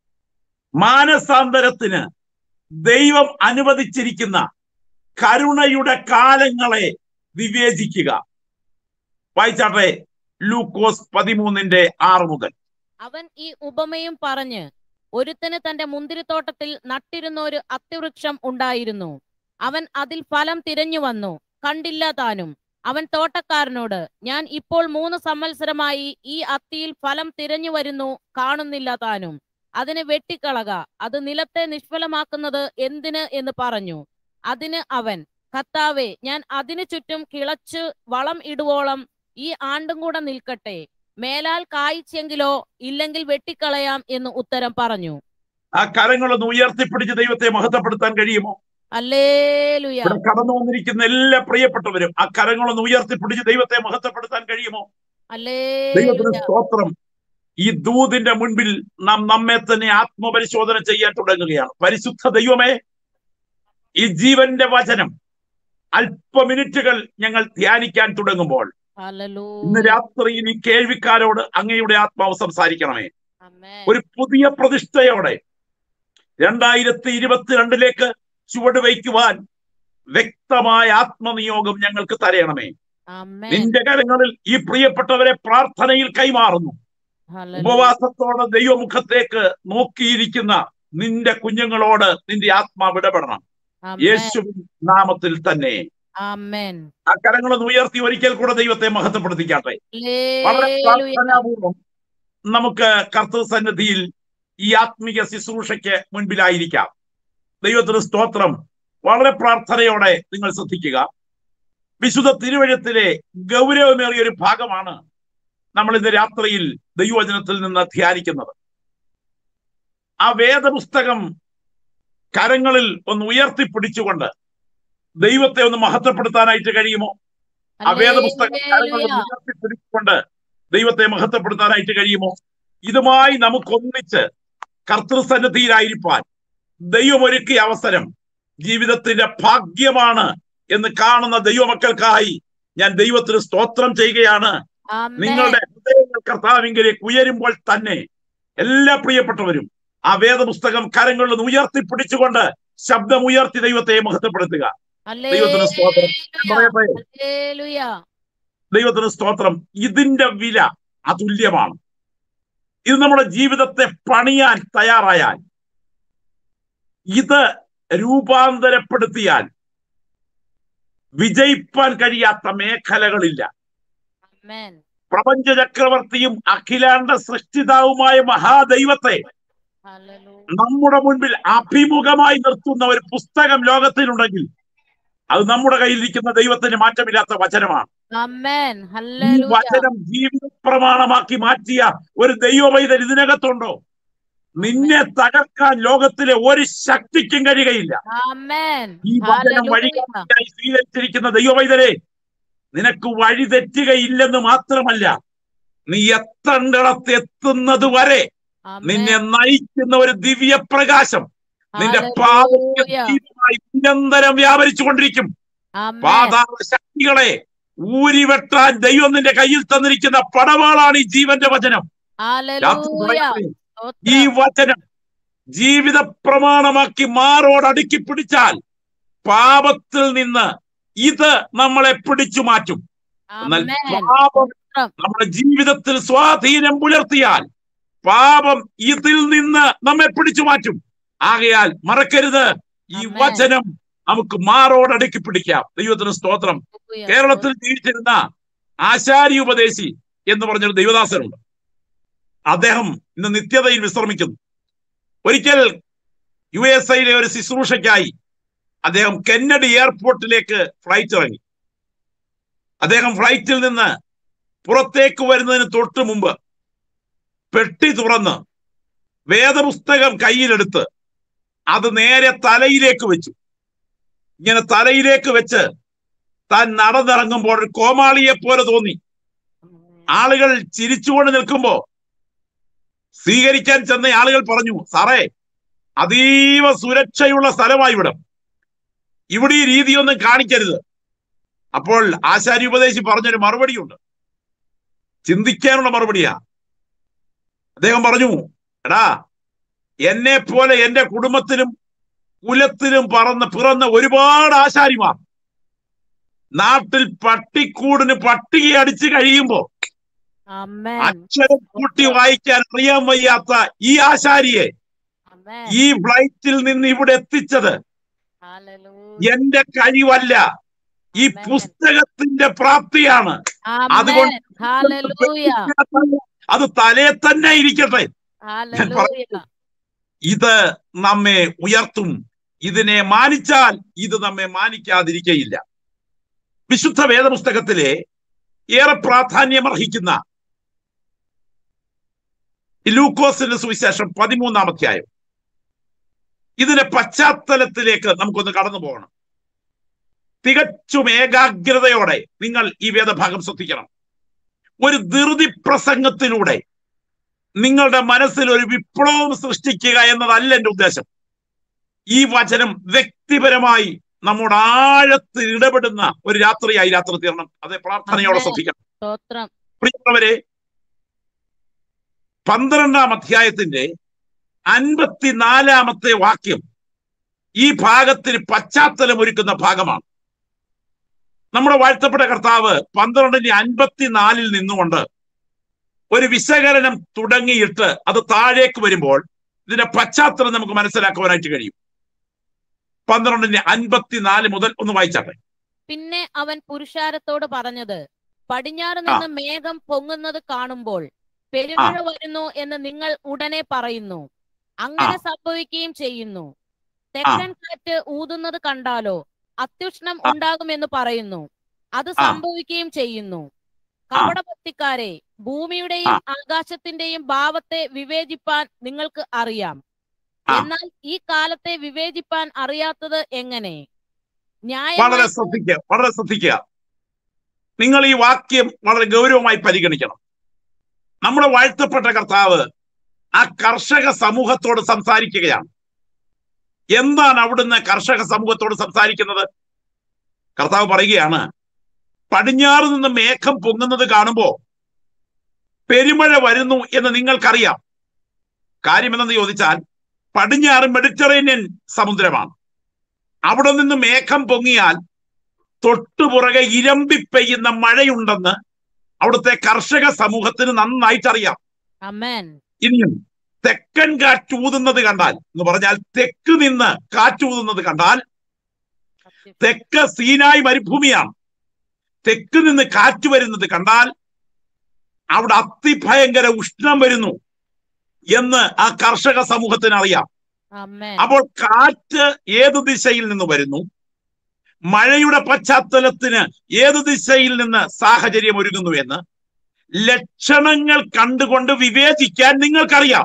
മാനസാന്തരത്തിന് ദൈവം അനുവദിച്ചിരിക്കുന്ന കരുണയുടെ കാലങ്ങളെ വിവേചിക്കുക വായിച്ചാട്ടെ ലൂക്കോസ് പതിമൂന്നിന്റെ ആറ് മുതൽ അവൻ ഈ ഉപമയും പറഞ്ഞ് ഒരുത്തന് തന്റെ മുന്തിരിത്തോട്ടത്തിൽ നട്ടിരുന്ന ഒരു അത്തിവൃക്ഷം ഉണ്ടായിരുന്നു അവൻ അതിൽ ഫലം തിരഞ്ഞു വന്നു കണ്ടില്ല താനും അവൻ തോട്ടക്കാരനോട് ഞാൻ ഇപ്പോൾ മൂന്ന് സംവത്സരമായി ഈ അത്തിയിൽ ഫലം തിരഞ്ഞു വരുന്നു കാണുന്നില്ല താനും അതിന് വെട്ടിക്കളക അത് നിലത്തെ നിഷ്ഫലമാക്കുന്നത് എന്തിന് എന്ന് പറഞ്ഞു അതിന് അവൻ കർത്താവേ ഞാൻ അതിനു ചുറ്റും കിളച്ച് വളം ഇടുവോളം ഈ ആണ്ടും കൂടെ നിൽക്കട്ടെ മേലാൽ കായ്ച്ചെങ്കിലോ ഇല്ലെങ്കിൽ വെട്ടിക്കളയാം എന്ന് ഉത്തരം പറഞ്ഞു ആ കരങ്ങളൊന്ന് ഉയർത്തിപ്പിടിച്ച് ദൈവത്തെ മഹത്വപ്പെടുത്താൻ കഴിയുമോ അല്ലേലുയ ഇവിടെ കടന്നു വന്നിരിക്കുന്ന എല്ലാ പ്രിയപ്പെട്ടവരും ആ കരങ്ങളൊന്ന് ഉയർത്തിപ്പിടിച്ച് ദൈവത്തെ മഹത്വപ്പെടുത്താൻ കഴിയുമോ ദൈവത്തിന് അല്ലേലുയ സ്തോത്രം ഈ ദൂതിന്റെ മുൻപിൽ നാം നമ്മെ തന്നെ ആത്മപരിശോധന ചെയ്യാൻ തുടങ്ങുകയാണ് പരിശുദ്ധ ദൈവമേ ഈ ജീവന്റെ വചനം അല്പ മിനിറ്റുകൾ ഞങ്ങൾ ധ്യാനിക്കാൻ തുടങ്ങുമ്പോൾ ഇന്ന് ഹല്ലേലൂയ രാത്രിയിൽ ഈ കേൾവിക്കാരോട് അങ്ങയുടെ ആത്മാവ് സംസാരിക്കണമേ ആമേൻ ഒരു പുതിയ പ്രതിഷ്ഠയോടെ രണ്ടായിരത്തി ഇരുപത്തിരണ്ടിലേക്ക് ചുവട് വയ്ക്കുവാൻ വ്യക്തമായ ആത്മനിയോഗം ഞങ്ങൾക്ക് തരയണമേ ആമേൻ നിന്റെ കരങ്ങളിൽ ഈ പ്രിയപ്പെട്ടവരെ പ്രാർത്ഥനയിൽ കൈമാറുന്നു ഹല്ലേലൂയ ഉപവാസത്തോടെ ദൈവമുഖത്തേക്ക് നോക്കിയിരിക്കുന്ന നിന്റെ കുഞ്ഞുങ്ങളോട് നിന്റെ ആത്മാവ് ഇടപെടണം ആമേൻ യേശുവിൻ നാമത്തിൽ തന്നെ ആമേൻ ആ കരങ്ങളൊന്ന് ഉയർത്തി ഒരിക്കൽ കൂടെ ദൈവത്തെ മഹത്വപ്പെടുത്തിക്കാട്ടെ വളരെ ഹല്ലേലൂയ പ്രാർത്ഥനാപൂർവം നമുക്ക് കർത്തൃ സന്നിധിയിൽ ഈ ആത്മീയ ശുശ്രൂഷയ്ക്ക് മുൻപിലായിരിക്കാം ദൈവത്തിന് സ്തോത്രം വളരെ പ്രാർത്ഥനയോടെ നിങ്ങൾ ശ്രദ്ധിക്കുക വിശുദ്ധ തിരുവഴുത്തിലെ ഗൗരവമേറിയ ഒരു ഭാഗമാണ് നമ്മൾ ഇന്ന് രാത്രിയിൽ ദൈവവചനത്തിൽ നിന്ന് ധ്യാനിക്കുന്നത് ആ വേദപുസ്തകം കരങ്ങളിൽ ഒന്ന് ഉയർത്തിപ്പിടിച്ചുകൊണ്ട് ദൈവത്തെ ഒന്ന് മഹത്വപ്പെടുത്താനായിട്ട് കഴിയുമോ ആ വേദപുസ്തകം കരങ്ങളിൽ ഒന്ന് ഉയർത്തിപ്പിടിച്ചുകൊണ്ട് ദൈവത്തെ മഹത്വപ്പെടുത്താനായിട്ട് കഴിയുമോ ഇതുമായി നമുക്കൊന്നിച്ച് കർത്തൃസന്നിധിയിലായിരിക്കാൻ ദൈവമൊരുക്കിയ അവസരം ജീവിതത്തിന്റെ ഭാഗ്യമാണ് എന്ന് കാണുന്ന ദൈവമക്കൾക്കായി ഞാൻ ദൈവത്തിന് സ്തോത്രം ചെയ്യുകയാണ് നിങ്ങളുടെ ഹൃദയങ്ങൾ കർത്താവിങ്കിലേക്ക് ഉയരുമ്പോൾ തന്നെ എല്ലാ പ്രിയപ്പെട്ടവരും ആ വേദപുസ്തകം കരങ്ങളിൽ നിന്ന് ഉയർത്തിപ്പിടിച്ചുകൊണ്ട് ശബ്ദം ഉയർത്തി ദൈവത്തെ മഹത്വപ്പെടുത്തുക ദൈവത്തിന് സ്തോത്രം പറയട്ടെ ഹല്ലേലൂയ ദൈവത്തിന് സ്തോത്രം ഇതിന്റെ വില അതുല്യമാണ് ഇത് നമ്മുടെ ജീവിതത്തെ പണിയാൻ തയ്യാറായാൽ ഇത് രൂപാന്തരപ്പെടുത്തിയാൽ വിജയിപ്പാൻ കഴിയാത്ത മേഖലകളില്ല ആമേൻ പ്രപഞ്ച ചക്രവർത്തിയും അഖിലാണ്ട സൃഷ്ടിതാവുമായ മഹാദൈവത്തെ ഹല്ലേലൂയ നമ്മുടെ മുൻപിൽ അഭിമുഖമായി നിർത്തുന്ന ഒരു പുസ്തകം ലോകത്തിലുണ്ടെങ്കിൽ അത് നമ്മുടെ കയ്യിലിരിക്കുന്ന ദൈവത്തിന് മാറ്റമില്ലാത്ത വചനമാണ് ആമേൻ ഈ ഹല്ലേലൂയ വചനം ജീവിത പ്രമാണമാക്കി മാറ്റിയ ഒരു ദൈവവൈതൽ ഇതിനകത്തുണ്ടോ നിന്നെ തകർക്കാൻ ലോകത്തിലെ ഒരു ശക്തിക്കും കഴിയുകയില്ല ആമേൻ ഈ വചനം ഹല്ലേലൂയ വഴികാട്ടിയായി സ്വീകരിച്ചിരിക്കുന്ന ദൈവവൈതലെ നിനക്ക് വഴി തെറ്റുകയില്ലെന്ന് മാത്രമല്ല നീ എത്തേണ്ടിടത്ത് എത്തുന്നത് വരെ നിന്നെ ആമേൻ നയിക്കുന്ന ഒരു ദിവ്യ പ്രകാശം നിന്റെ പാദത്തിൽ ഹല്ലേലൂയ ദീപമായി നിരന്തരം വ്യാപരിച്ചു കൊണ്ടിരിക്കും ആമേൻ പാതാള ശക്തികളെ ഊരിവെട്ടാൻ ദൈവം നിന്റെ കയ്യിൽ തന്നിരിക്കുന്ന പടവാളാണ് ഈ ജീവന്റെ വചനം രാത്രി ഹല്ലേലൂയ പറയട്ടെ, ഈ വചനം ജീവിത പ്രമാണമാക്കി മാറോട് അടുക്കി പിടിച്ചാൽ പാപത്തിൽ നിന്ന് ഇത് നമ്മളെ പിടിച്ചു മാറ്റും എന്നാൽ ആമേൻ പാപം നമ്മുടെ ജീവിതത്തിൽ സ്വാധീനം പുലർത്തിയാൽ പാപം ഇതിൽ നിന്ന് നമ്മെ പിടിച്ചു മാറ്റും ആകയാൽ മറക്കരുത് ഈ ആമേൻ. വചനം നമുക്ക് മാറോട് അടുക്കി പിടിക്കാം ദൈവത്തിന് സ്തോത്രം ഹല്ലേലൂയ. കേരളത്തിൽ ജീവിച്ചിരുന്ന ആശാരി ഉപദേശി എന്ന് പറഞ്ഞൊരു ദൈവദാസനുണ്ട് അദ്ദേഹം ഇന്ന് നിത്യതയിൽ വിശ്രമിക്കുന്നു ഒരിക്കൽ യു എസ് ഐയിലെ ഒരു ശുശ്രൂഷയ്ക്കായി അദ്ദേഹം കെന്നഡി എയർപോർട്ടിലേക്ക് ഫ്ലൈറ്റ് ഇറങ്ങി അദ്ദേഹം ഫ്ലൈറ്റിൽ നിന്ന് പുറത്തേക്ക് വരുന്നതിന് തൊട്ട് മുമ്പ് പെട്ടി തുറന്ന് വേദപുസ്തകം കയ്യിലെടുത്ത് അത് നേരെ തലയിലേക്ക് വെച്ചു ഇങ്ങനെ തലയിലേക്ക് വെച്ച് താൻ നടന്നിറങ്ങുമ്പോൾ ഒരു കോമാളിയെ പോലെ തോന്നി ആളുകൾ ചിരിച്ചുകൊണ്ട് നിൽക്കുമ്പോ സ്വീകരിക്കാൻ ചെന്ന ആളുകൾ പറഞ്ഞു സാറേ അതീവ സുരക്ഷയുള്ള സ്ഥലമായി ഇവിടം ഇവിടെ ഈ രീതിയൊന്നും കാണിക്കരുത് അപ്പോൾ ആശാരി ഉപദേശി പറഞ്ഞൊരു മറുപടിയുണ്ട് ചിന്തിക്കാനുള്ള മറുപടിയാ അദ്ദേഹം പറഞ്ഞു എടാ എന്നെ പോലെ എന്റെ കുടുംബത്തിലും കുലത്തിലും പറന്ന് പിറന്ന ഒരുപാട് ആശാരിമാർ നാട്ടിൽ പട്ടിക്കൂടിന് പട്ടിക അടിച്ച് കഴിയുമ്പോ ആമേൻ അക്ഷരം കൂട്ടി വായിക്കാൻ അറിയാൻ വയ്യാത്ത ഈ ആശാരിയെ ആമേൻ ഈ ഫ്ലൈറ്റിൽ നിന്ന് ഇവിടെ എത്തിച്ചത് ഹല്ലേലൂയ എന്റെ കഴിവല്ല ഈ Amen. പുസ്തകത്തിന്റെ പ്രാപ്തിയാണ് അതുകൊണ്ട് ആമേൻ ഹല്ലേലൂയ അത് തലേ തന്നെ ഇരിക്കട്ടെ ഹല്ലേലൂയ ഇത് നമ്മെ ഉയർത്തും ഇതിനെ മാനിച്ചാൽ ഇത് നമ്മെ മാനിക്കാതിരിക്കയില്ല വിശുദ്ധ വേദപുസ്തകത്തിലെ ഏറെ പ്രാധാന്യമർഹിക്കുന്ന ലൂക്കോസിന്റെ സുവിശേഷം പതിമൂന്നാം അധ്യായം ഇതിന്റെ പശ്ചാത്തലത്തിലേക്ക് നമുക്കൊന്ന് കടന്നു പോകണം തികച്ചും ഏകാഗ്രതയോടെ നിങ്ങൾ ഈ വേദഭാഗം ശ്രദ്ധിക്കണം ഒരു ധൃതി പ്രസംഗത്തിലൂടെ നിങ്ങളുടെ മനസ്സിൽ ഒരു വിപ്ലവം സൃഷ്ടിക്കുക എന്നതല്ല എന്റെ ഉദ്ദേശം ഈ വചനം വ്യക്തിപരമായി നമ്മുടെ ആഴത്തിൽ ഇടപെടുന്ന ഒരു രാത്രിയായി രാത്രി തീരണം അതെ പ്രാർത്ഥനയോടെ ആമേൻ. ശ്രദ്ധിക്കണം സ്തോത്രം പ്രിയമുള്ളവരെ പന്ത്രണ്ടാം അധ്യായത്തിന്റെ അൻപത്തിനാലാമത്തെ വാക്യം ഈ ഭാഗത്തിന് പശ്ചാത്തലം ഒരുക്കുന്ന ഭാഗമാണ് നമ്മുടെ വാഴ്ത്തപ്പെട്ട കർത്താവ് പന്ത്രണ്ടിന്റെ അൻപത്തിനാലിൽ നിന്നുകൊണ്ട് ഒരു വിശകലനം തുടങ്ങിയിട്ട് അത് താഴേക്ക് വരുമ്പോൾ ഇതിന്റെ പശ്ചാത്തലം നമുക്ക് മനസ്സിലാക്കുവാനായിട്ട് കഴിയും പന്ത്രണ്ടിന്റെ അൻപത്തിനാല് മുതൽ ഒന്ന് വായിച്ചാട്ടെ പിന്നെ അവൻ പുരുഷാരത്തോട് പറഞ്ഞത് പടിഞ്ഞാറ് നിന്ന് മേഘം പൊങ്ങുന്നത് കാണുമ്പോൾ പെരുമഴ വരുന്നു എന്ന് നിങ്ങൾ ഉടനെ പറയുന്നു അങ്ങനെ സംഭവിക്കുകയും ചെയ്യുന്നു തെക്കൻ കാറ്റ് ഊതുന്നത് കണ്ടാലോ അത്യുഷ്ണം ആ. ഉണ്ടാകുമെന്ന് പറയുന്നു അത് ആ. സംഭവിക്കുകയും ചെയ്യുന്നു കപടഭക്തിക്കാരെ ഭൂമിയുടെയും ആകാശത്തിന്റെയും ഭാവത്തെ വിവേചിപ്പാൻ നിങ്ങൾക്ക് അറിയാം ആ. എന്നാൽ ഈ കാലത്തെ വിവേചിപ്പാൻ അറിയാത്തത് എങ്ങനെ വളരെ ന്യായമായി ശ്രദ്ധിക്കുക വളരെ ശ്രദ്ധിക്കുക നിങ്ങൾ ഈ വാക്യം വളരെ ഗൗരവമായി പരിഗണിക്കണം നമ്മുടെ വാഴ്ത്തപ്പെട്ട കർത്താവ് ആ കർഷക സമൂഹത്തോട് സംസാരിക്കുകയാണ് എന്താണ് അവിടുന്ന് കർഷക സമൂഹത്തോട് സംസാരിക്കുന്നത് കർത്താവ് പറയുകയാണ് പടിഞ്ഞാറ് നിന്ന് മേഘം പൊങ്ങുന്നത് കാണുമ്പോ പെരുമഴ വരുന്നു എന്ന് നിങ്ങൾക്കറിയാം കാര്യമെന്തെന്ന് ചോദിച്ചാൽ പടിഞ്ഞാറ് മെഡിറ്ററേനിയൻ സമുദ്രമാണ് അവിടെ നിന്ന് മേഘം പൊങ്ങിയാൽ തൊട്ടുപുറകെ ഇരമ്പി പെയ്യുന്ന മഴയുണ്ടെന്ന് അവിടുത്തെ കർഷക സമൂഹത്തിന് നന്നായിട്ട് അറിയാം അമേൻ ഇനിയും തെക്കൻ കാറ്റ് ഊതുന്നത് കണ്ടാൽ എന്ന് പറഞ്ഞാൽ തെക്ക് നിന്ന് കാറ്റ് ഊതുന്നത് കണ്ടാൽ തെക്ക് സീനായി മരുഭൂമിയാണ് തെക്ക് നിന്ന് കാറ്റ് വരുന്നത് കണ്ടാൽ അവിടെ അതിഭയങ്കര ഉഷ്ണം വരുന്നു എന്ന് ആ കർഷക സമൂഹത്തിന് അറിയാം അമേൻ അപ്പോൾ കാറ്റ് ഏത് ദിശയിൽ നിന്ന് വരുന്നു മഴയുടെ പശ്ചാത്തലത്തിന് ഏത് ദിശയിൽ നിന്ന് സാഹചര്യം ഒരുങ്ങുന്നു എന്ന് ലക്ഷണങ്ങൾ കണ്ടുകൊണ്ട് വിവേചിക്കാൻ നിങ്ങൾക്കറിയാം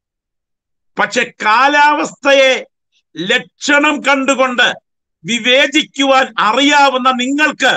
പക്ഷെ കാലാവസ്ഥയെ ലക്ഷണം കണ്ടുകൊണ്ട് വിവേചിക്കുവാൻ അറിയാവുന്ന നിങ്ങൾക്ക്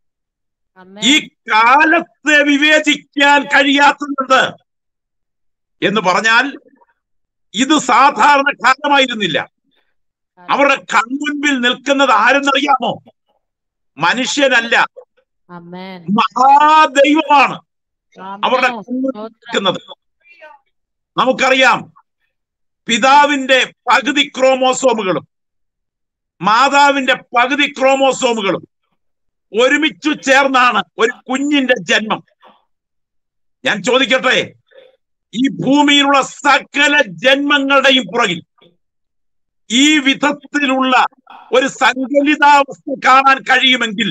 ഈ അമേൻ കാലത്തെ വിവേചിക്കാൻ കഴിയാത്തത് എന്ന് പറഞ്ഞാൽ ഇത് സാധാരണ കാലമായിരുന്നില്ല അവരുടെ കൺമുൻപിൽ നിൽക്കുന്നത് ആരെന്നറിയാമോ മനുഷ്യനല്ല അമേൻ മഹാദൈവമാണ് അവരുടെ ആമേൻ കൺമുൻപിൽ സ്തോത്രം നിൽക്കുന്നത് നമുക്കറിയാം പിതാവിന്റെ പകുതി ക്രോമോസോമുകളും മാതാവിന്റെ പകുതി ക്രോമോസോമുകളും ഒരുമിച്ചു ചേർന്നാണ് ഒരു കുഞ്ഞിന്റെ ജന്മം ഞാൻ ചോദിക്കട്ടെ ഈ ഭൂമിയിലുള്ള സകല ജന്മങ്ങളുടെയും പുറകിൽ ഈ വിധത്തിലുള്ള ഒരു സങ്കലിതാവസ്ഥ കാണാൻ കഴിയുമെങ്കിൽ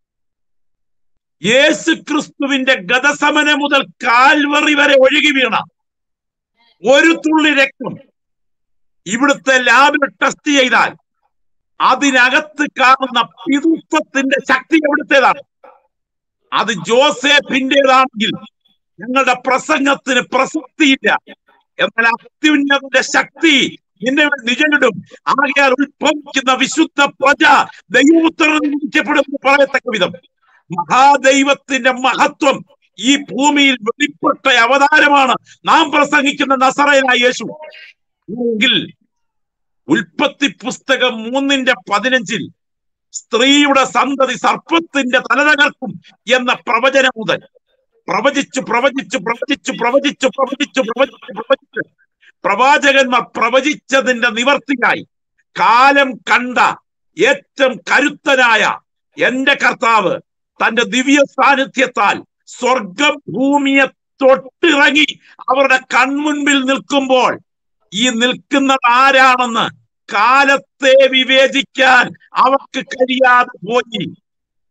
യേശു ക്രിസ്തുവിന്റെ ഗതസമന മുതൽ കാൽവറി വരെ ഒഴുകി വീണ ഒരു തുള്ളി രക്തം ഇവിടുത്തെ ലാബിൽ ടെസ്റ്റ് ചെയ്താൽ അതിനകത്ത് കാണുന്ന പിതൃത്വത്തിന്റെ ശക്തി എവിടുത്തേതാണ് അത് ജോസഫിന്റേതാണെങ്കിൽ ഞങ്ങളുടെ പ്രസംഗത്തിന് പ്രസക്തിയില്ല എന്നാൽ അത്യുന്നതിന്റെ ശക്തി നിന്നെ നിജനിടും ആകയാൽ ഉത്ഭവിക്കുന്ന വിശുദ്ധ പ്രജ ദൈവപുത്രൻ വിളിക്കപ്പെടുമെന്ന് പറയത്തക്ക വിധം മഹാദൈവത്തിന്റെ മഹത്വം ഈ ഭൂമിയിൽ വെളിപ്പെട്ട അവതാരമാണ് നാം പ്രസംഗിക്കുന്ന നസറയനായ യേശു എങ്കിൽ ഉൽപ്പത്തി പുസ്തകം മൂന്നിന്റെ പതിനഞ്ചിൽ സ്ത്രീയുടെ സന്തതി സർപ്പത്തിന്റെ തലതകർക്കും എന്ന പ്രവചനം മുതൽ പ്രവചിച്ചു പ്രവചിച്ചു പ്രവചിച്ചു പ്രവചിച്ചു പ്രവചിച്ചു പ്രവചിച്ചു പ്രവചിച്ച് പ്രവാചകന്മാർ പ്രവചിച്ചതിന്റെ നിവർത്തിയായി കാലം കണ്ട ഏറ്റവും കരുത്തനായ എന്റെ കർത്താവ് തന്റെ ദിവ്യ സാന്നിധ്യത്താൽ സ്വർഗം ഭൂമിയെ തൊട്ടിറങ്ങി അവരുടെ കൺമുൻപിൽ നിൽക്കുമ്പോൾ ഈ നിൽക്കുന്നത് ആരാണെന്ന് കാലത്തെ വിവേചിക്കാൻ അവർക്ക് കഴിയാതെ പോയി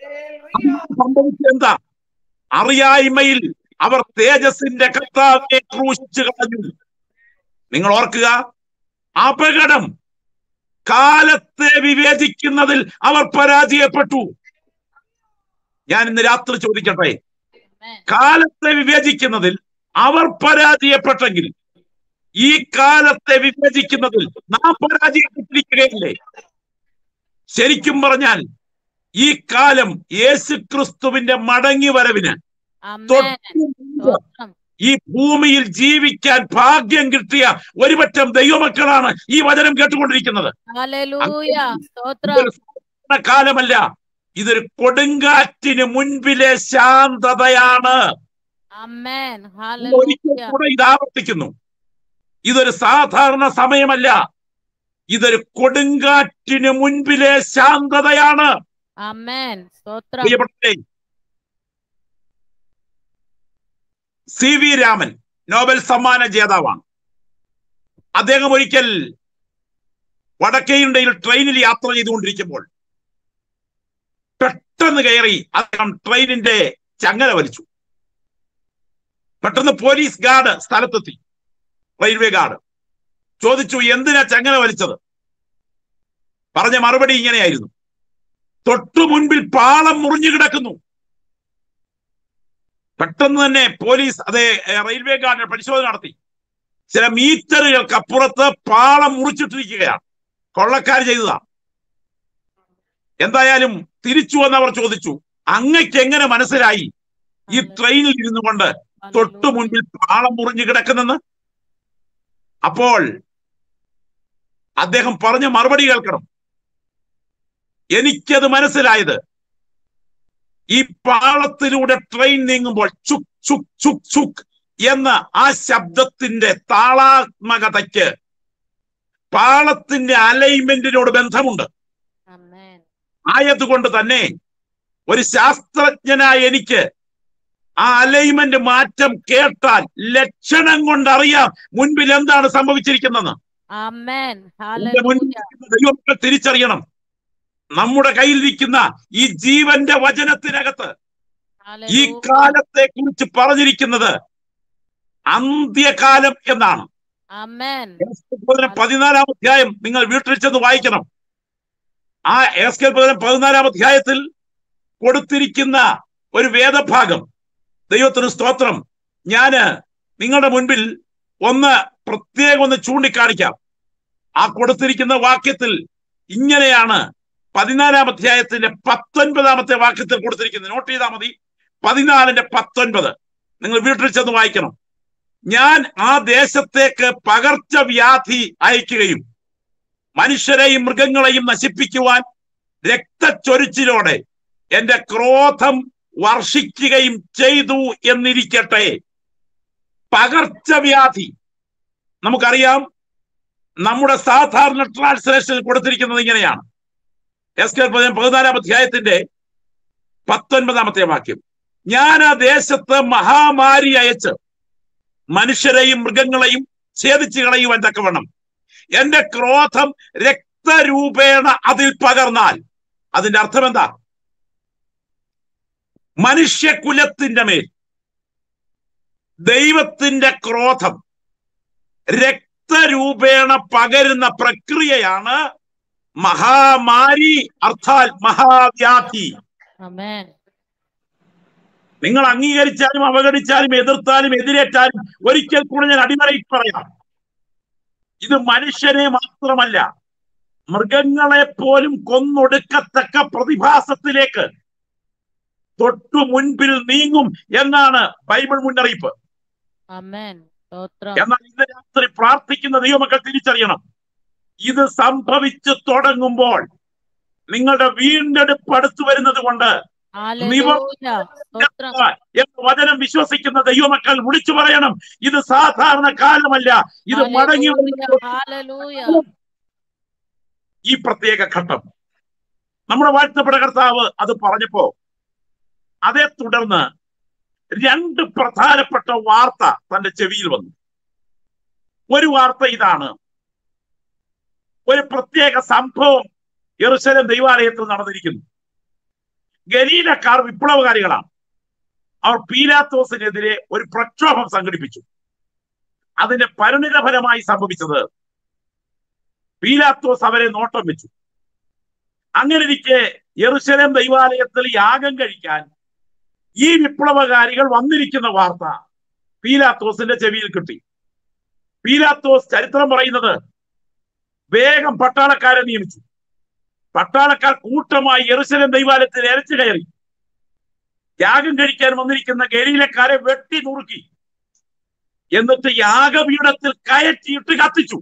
സംഭവിച്ചത് എന്താ അറിയായ്മയിൽ അവർ തേജസിന്റെ കർത്താവിനെ ക്രൂശിച്ചു കളഞ്ഞു നിങ്ങൾ ഓർക്കുക അപകടം കാലത്തെ വിവേചിക്കുന്നതിൽ അവർ പരാജയപ്പെട്ടു ഞാൻ ഇന്ന് രാത്രി ചോദിക്കട്ടെ കാലത്തെ വിവേചിക്കുന്നതിൽ അവർ പരാജയപ്പെട്ടെങ്കിൽ ഈ കാലത്തെ വിവേചിക്കുന്നതിൽ നാം പരാജയപ്പെട്ടിരിക്കുകയല്ലേ ശരിക്കും പറഞ്ഞാൽ ഈ കാലം യേശു ക്രിസ്തുവിന്റെ മടങ്ങി വരവിന് ആമേൻ തൊട്ടു മുമ്പ് സ്തോത്രം ഈ ഭൂമിയിൽ ജീവിക്കാൻ ഭാഗ്യം കിട്ടിയ ഒരുപറ്റം ദൈവമക്കളാണ് ഈ വചനം കേട്ടുകൊണ്ടിരിക്കുന്നത് ഹല്ലേലൂയ സ്തോത്രം ഇതൊരു സാധാരണ കാലമല്ല ഇതൊരു കൊടുങ്കാറ്റിന് മുൻപിലെ ശാന്തതയാണ് ആമേൻ ഒരിക്കൽ ഹല്ലേലൂയ കൂടെ ഇത് ആവർത്തിക്കുന്നു ഇതൊരു സാധാരണ സമയമല്ല ഇതൊരു കൊടുങ്കാറ്റിന് മുൻപിലെ ശാന്തതയാണ് ആമേൻ സ്തോത്രം പ്രിയപ്പെട്ടേ സി വി രാമൻ നോബൽ സമ്മാന ജേതാവാണ് അദ്ദേഹം ഒരിക്കൽ വടക്കേയുണ്ടയിൽ ട്രെയിനിൽ യാത്ര ചെയ്തുകൊണ്ടിരിക്കുമ്പോൾ പെട്ടെന്ന് കയറി അദ്ദേഹം ട്രെയിനിന്റെ ചങ്ങല വലിച്ചു പെട്ടെന്ന് പോലീസ് ഗാർഡ് സ്ഥലത്തെത്തി റെയിൽവേ ഗാർഡ് ചോദിച്ചു എന്തിനാ ചങ്ങല വലിച്ചത് പറഞ്ഞ മറുപടി ഇങ്ങനെയായിരുന്നു തൊട്ടു മുൻപിൽ പാളം മുറിഞ്ഞു കിടക്കുന്നു പെട്ടെന്ന് തന്നെ പോലീസ് അതേ ഏ, റെയിൽവേ ഗാർഡിന് പരിശോധന നടത്തി ചില മീറ്ററുകൾക്ക് അപ്പുറത്ത് പാളം മുറിച്ചിട്ടിരിക്കുകയാണ് കൊള്ളക്കാർ ചെയ്തതാ എന്തായാലും തിരിച്ചു വന്നവർ ചോദിച്ചു അങ്ങക്ക് എങ്ങനെ മനസ്സിലായി ഈ ട്രെയിനിൽ ഇരുന്നു കൊണ്ട് തൊട്ടു മുൻപിൽ പാളം മുറിഞ്ഞു കിടക്കുന്നെന്ന് അപ്പോൾ അദ്ദേഹം പറഞ്ഞ മറുപടി കേൾക്കണം എനിക്കത് മനസ്സിലായത് ഈ പാളത്തിലൂടെ ട്രെയിൻ നീങ്ങുമ്പോൾ ചുക് ചുക് ചുക് ചുക് എന്ന ആ ശബ്ദത്തിന്റെ താളാത്മകതയ്ക്ക് പാളത്തിന്റെ അലൈൻമെന്റിനോട് ബന്ധമുണ്ട് ആമേൻ ആയതുകൊണ്ട് തന്നെ ഒരു ശാസ്ത്രജ്ഞനായ എനിക്ക് ആ അലൈൻമെന്റ് മാറ്റം കേട്ടാൽ ലക്ഷണം കൊണ്ടറിയാം മുൻപിൽ എന്താണ് സംഭവിച്ചിരിക്കുന്നതെന്ന് ആമേൻ എന്റെ മുൻപിൽ ഹല്ലേലൂയ ഇരിക്കുന്ന ദൈവത്തെ തിരിച്ചറിയണം നമ്മുടെ കയ്യിലിരിക്കുന്ന ഈ ജീവന്റെ വചനത്തിനകത്ത് ഈ ഹല്ലേലൂയ കാലത്തെ കുറിച്ച് പറഞ്ഞിരിക്കുന്നത് അന്ത്യകാലം എന്നാണ് ആമേൻ എസ്കേൽ പതിനാലാം അധ്യായം നിങ്ങൾ വീട്ടിൽ ചെന്ന് വായിക്കണം ആ എസ്കേൽ പതിനാ- പതിനാലാം അധ്യായത്തിൽ കൊടുത്തിരിക്കുന്ന ഒരു വേദഭാഗം ദൈവത്തിന് സ്തോത്രം ഞാന് നിങ്ങളുടെ മുൻപിൽ ഒന്ന് പ്രത്യേകം ഒന്ന് ചൂണ്ടിക്കാണിക്കാം ആ കൊടുത്തിരിക്കുന്ന വാക്യത്തിൽ ഇങ്ങനെയാണ് പതിനാലാം അധ്യായത്തിന്റെ പത്തൊൻപതാമത്തെ വാക്യത്തിൽ കൊടുത്തിരിക്കുന്നത് നോട്ട് ചെയ്താൽ മതി പതിനാലിന്റെ പത്തൊൻപത് നിങ്ങൾ വീട്ടിൽ ചെന്ന് വായിക്കണം ഞാൻ ആ ദേശത്തേക്ക് പകർച്ചവ്യാധി അയക്കുകയും മനുഷ്യരെയും മൃഗങ്ങളെയും നശിപ്പിക്കുവാൻ രക്തച്ചൊരിച്ചിലോടെ എന്റെ ക്രോധം വർഷിക്കുകയും ചെയ്തു എന്നിരിക്കട്ടെ പകർച്ചവ്യാധി നമുക്കറിയാം നമ്മുടെ സാധാരണ ട്രാൻസ്ലേഷനിൽ കൊടുത്തിരിക്കുന്നത് ഇങ്ങനെയാണ് എസ് കെ പതിനാലാം അധ്യായത്തിന്റെ പത്തൊൻപതാമത്തെ വാക്യം ഞാൻ ആ ദേശത്ത് മഹാമാരി അയച്ച് മനുഷ്യരെയും മൃഗങ്ങളെയും ഛേദിച്ചു കളയുവാൻ തക്കവണ്ണം എന്റെ ക്രോധം രക്തരൂപേണ അതിൽ പകർന്നാൽ അതിന്റെ അർത്ഥം എന്താ മനുഷ്യകുലത്തിന്റെ മേൽ ദൈവത്തിന്റെ ക്രോധം രക്തരൂപേണ പകരുന്ന പ്രക്രിയയാണ് മഹാമാരി അർത്ഥാൽ മഹാവ്യാധി ആമേൻ നിങ്ങൾ അംഗീകരിച്ചാലും അവഗണിച്ചാലും എതിർത്താലും എതിരേറ്റാലും ഒരിക്കൽ കൂടെ ഞാൻ അടിമറയിൽ പറയാം ഇത് മനുഷ്യനെ മാത്രമല്ല മൃഗങ്ങളെ പോലും കൊന്നൊടുക്കത്തക്ക പ്രതിഭാസത്തിലേക്ക് തൊട്ടു മുൻപിൽ നീങ്ങും എന്നാണ് ബൈബിൾ മുന്നറിയിപ്പ് ആമേൻ സ്തോത്രം എന്നാൽ ഇന്ന് രാത്രി പ്രാർത്ഥിക്കുന്ന ദൈവമക്കൾ തിരിച്ചറിയണം ഇത് സംഭവിച്ചു തുടങ്ങുമ്പോൾ നിങ്ങളുടെ വീണ്ടെടുപ്പ് അടുത്തു വരുന്നത് കൊണ്ട് ഹല്ലേലൂയ സ്തോത്രം എന്ന് വചനം വിശ്വസിക്കുന്ന ദൈവമക്കൾ വിളിച്ചു പറയണം ഇത് സാധാരണ കാലമല്ല ഇത് മടങ്ങി ഹല്ലേലൂയ വരുന്ന ഹല്ലേലൂയ ഈ പ്രത്യേക ഘട്ടം നമ്മുടെ വാഴ്ത്തപ്പെട്ട കർത്താവ് അത് പറഞ്ഞപ്പോ അതേ തുടർന്ന് രണ്ട് പ്രധാനപ്പെട്ട വാർത്ത തന്റെ ചെവിയിൽ വന്നു ഒരു വാർത്ത ഇതാണ് ഒരു പ്രത്യേക സംഭവം യെറുശലേം ദൈവാലയത്തിൽ നടന്നിരിക്കുന്നു ഗലീലക്കാർ വിപ്ലവകാരികളാണ് അവർ പീലാത്തോസിനെതിരെ ഒരു പ്രക്ഷോഭം സംഘടിപ്പിച്ചു അതിന്റെ പരിണിത ഫലമായി സംഭവിച്ചത് പീലാത്തോസ് അവരെ നോട്ടം വെച്ചു അങ്ങനെ ഇരിക്കെ യെറുശലേം ദൈവാലയത്തിൽ യാഗം കഴിക്കാൻ ഈ വിപ്ലവകാരികൾ വന്നിരിക്കുന്ന വാർത്ത പീലാത്തോസിന്റെ ചെവിയിൽ കിട്ടി പീലാത്തോസ് ചരിത്രം പറയുന്നത് വേഗം പട്ടാളക്കാരെ നിയമിച്ചു പട്ടാളക്കാർ കൂട്ടമായി യെറുശലേം ദൈവാലയത്തിൽ എരച്ചു കയറി യാഗം കഴിക്കാൻ വന്നിരിക്കുന്ന ഗലീലക്കാരെ വെട്ടി നുറുക്കി എന്നിട്ട് യാഗപീഠത്തിൽ കയറ്റിയിട്ട് കത്തിച്ചു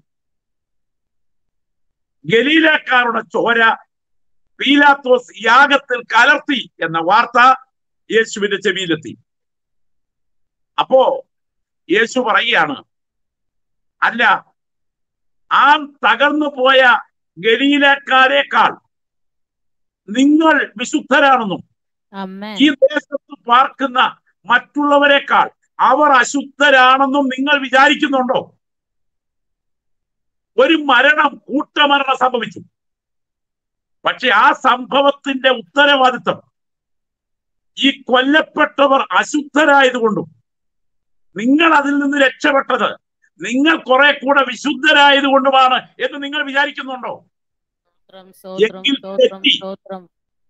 ഗലീലക്കാരുടെ ചോര പീലാത്തോസ് യാഗത്തിൽ കലർത്തി എന്ന വാർത്ത യേശുവിന്റെ ചെവിയിലെത്തി അപ്പോ യേശു പറയുകയാണ് അല്ല ആ തകർന്നു പോയ ഗലീലക്കാരേക്കാൾ നിങ്ങൾ വിശുദ്ധരാണെന്നും അമ്മേൻ ഈ ദേശത്ത് പാർക്കുന്ന മറ്റുള്ളവരെക്കാൾ അവർ അശുദ്ധരാണെന്നും നിങ്ങൾ വിചാരിക്കുന്നുണ്ടോ ഒരു മരണം കൂട്ടമരണം സംഭവിച്ചു പക്ഷെ ആ സംഭവത്തിന്റെ ഉത്തരവാദിത്തം ഈ കൊല്ലപ്പെട്ടവർ അശുദ്ധരായതുകൊണ്ടും നിങ്ങൾ അതിൽ നിന്ന് രക്ഷപ്പെട്ടത് നിങ്ങൾ കുറെ കൂടെ വിശുദ്ധരായതുകൊണ്ടുമാണ് എന്ന് നിങ്ങൾ വിചാരിക്കുന്നുണ്ടോ സ്തോത്രം സ്തോത്രം എങ്കിൽ സ്തോത്രം തെറ്റി. സ്തോത്രം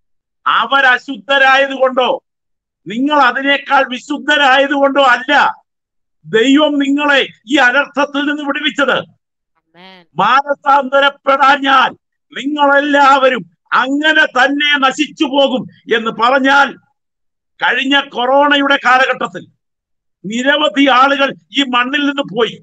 അവർ അശുദ്ധരായതുകൊണ്ടോ നിങ്ങൾ അതിനേക്കാൾ വിശുദ്ധരായതുകൊണ്ടോ അല്ല ദൈവം നിങ്ങളെ ഈ അനർത്ഥത്തിൽ നിന്ന് വിടുവിച്ചത് അമ്മേൻ മാനസാന്തരപ്പെടാഞ്ഞാൽ നിങ്ങളെല്ലാവരും അങ്ങനെ തന്നെ നശിച്ചു പോകും എന്ന് പറഞ്ഞാൽ കഴിഞ്ഞ കൊറോണയുടെ കാലഘട്ടത്തിൽ നിരവധി ആളുകൾ ഈ മണ്ണിൽ നിന്ന് പോയി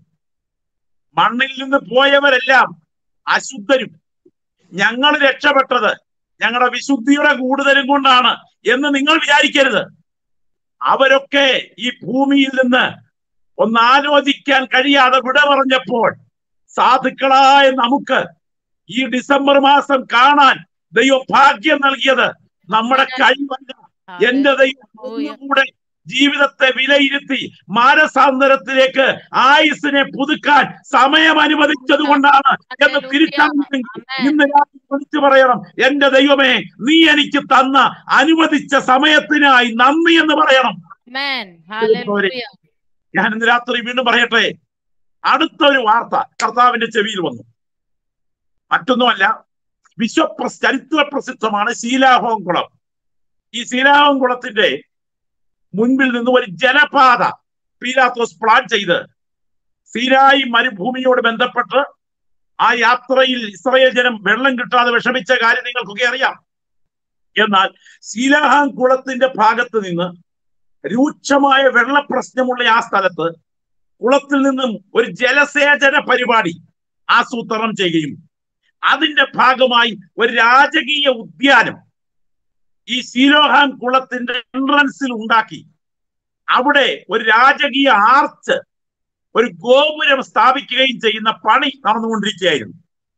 മണ്ണിൽ നിന്ന് പോയവരെല്ലാം അശുദ്ധരും ഞങ്ങൾ രക്ഷപ്പെട്ടത് ഞങ്ങളുടെ വിശുദ്ധിയുടെ കൂടുതലും കൊണ്ടാണ് എന്ന് നിങ്ങൾ വിചാരിക്കരുത് അവരൊക്കെ ഈ ഭൂമിയിൽ നിന്ന് ഒന്ന് ആലോചിക്കാൻ കഴിയാതെ വിട പറഞ്ഞപ്പോൾ സാധുക്കളായ നമുക്ക് ഈ ഡിസംബർ മാസം കാണാൻ ദൈവം ഭാഗ്യം നൽകിയത് നമ്മുടെ കഴിവല്ല എന്റെ ദൈവം ഒന്നുകൂടെ ജീവിതത്തെ വിലയിരുത്തി മാനസാന്തരത്തിലേക്ക് ആയുസിനെ പുതുക്കാൻ സമയം അനുവദിച്ചത് കൊണ്ടാണ് എന്ന് തിരിച്ചറിഞ്ഞെങ്കിൽ ഇന്ന് രാത്രി വിളിച്ചു പറയണം എന്റെ ദൈവമേ നീ എനിക്ക് തന്ന അനുവദിച്ച സമയത്തിനായി നന്ദി എന്ന് പറയണം അമ്മേൻ ഹല്ലേലൂയ ഞാൻ ഇന്ന് രാത്രി വീണ്ടും പറയട്ടെ അടുത്തൊരു വാർത്ത കർത്താവിന്റെ ചെവിയിൽ വന്നു മറ്റൊന്നുമല്ല വിശ്വപ്ര ചരിത്ര പ്രസിദ്ധമാണ് ശീലാഹോംകുളം ഈ ശീലാഹോംകുളത്തിന്റെ മുൻപിൽ നിന്ന് ഒരു ജലപാത പീലാത്തോസ് പ്ലാൻ ചെയ്ത് സീനായി മരുഭൂമിയോട് ബന്ധപ്പെട്ട് ആ യാത്രയിൽ ഇസ്രയേൽ ജനം വെള്ളം കിട്ടാതെ വിഷമിച്ച കാര്യം നിങ്ങൾക്കൊക്കെ അറിയാം എന്നാൽ ശീലാഹാം കുളത്തിന്റെ ഭാഗത്ത് നിന്ന് രൂക്ഷമായ വെള്ളപ്രശ്നമുള്ള ആ സ്ഥലത്ത് കുളത്തിൽ നിന്നും ഒരു ജലസേചന പരിപാടി ആസൂത്രണം ചെയ്യുകയും അതിന്റെ ഭാഗമായി ഒരു രാജകീയ ഉദ്യാനം ഈ സീലോഹാൻ കുളത്തിന്റെ എൻട്രൻസിൽ ഉണ്ടാക്കി അവിടെ ഒരു രാജകീയ ആർച്ച് ഒരു ഗോപുരം സ്ഥാപിക്കുകയും ചെയ്യുന്ന പണി നടന്നുകൊണ്ടിരിക്കുകയായിരുന്നു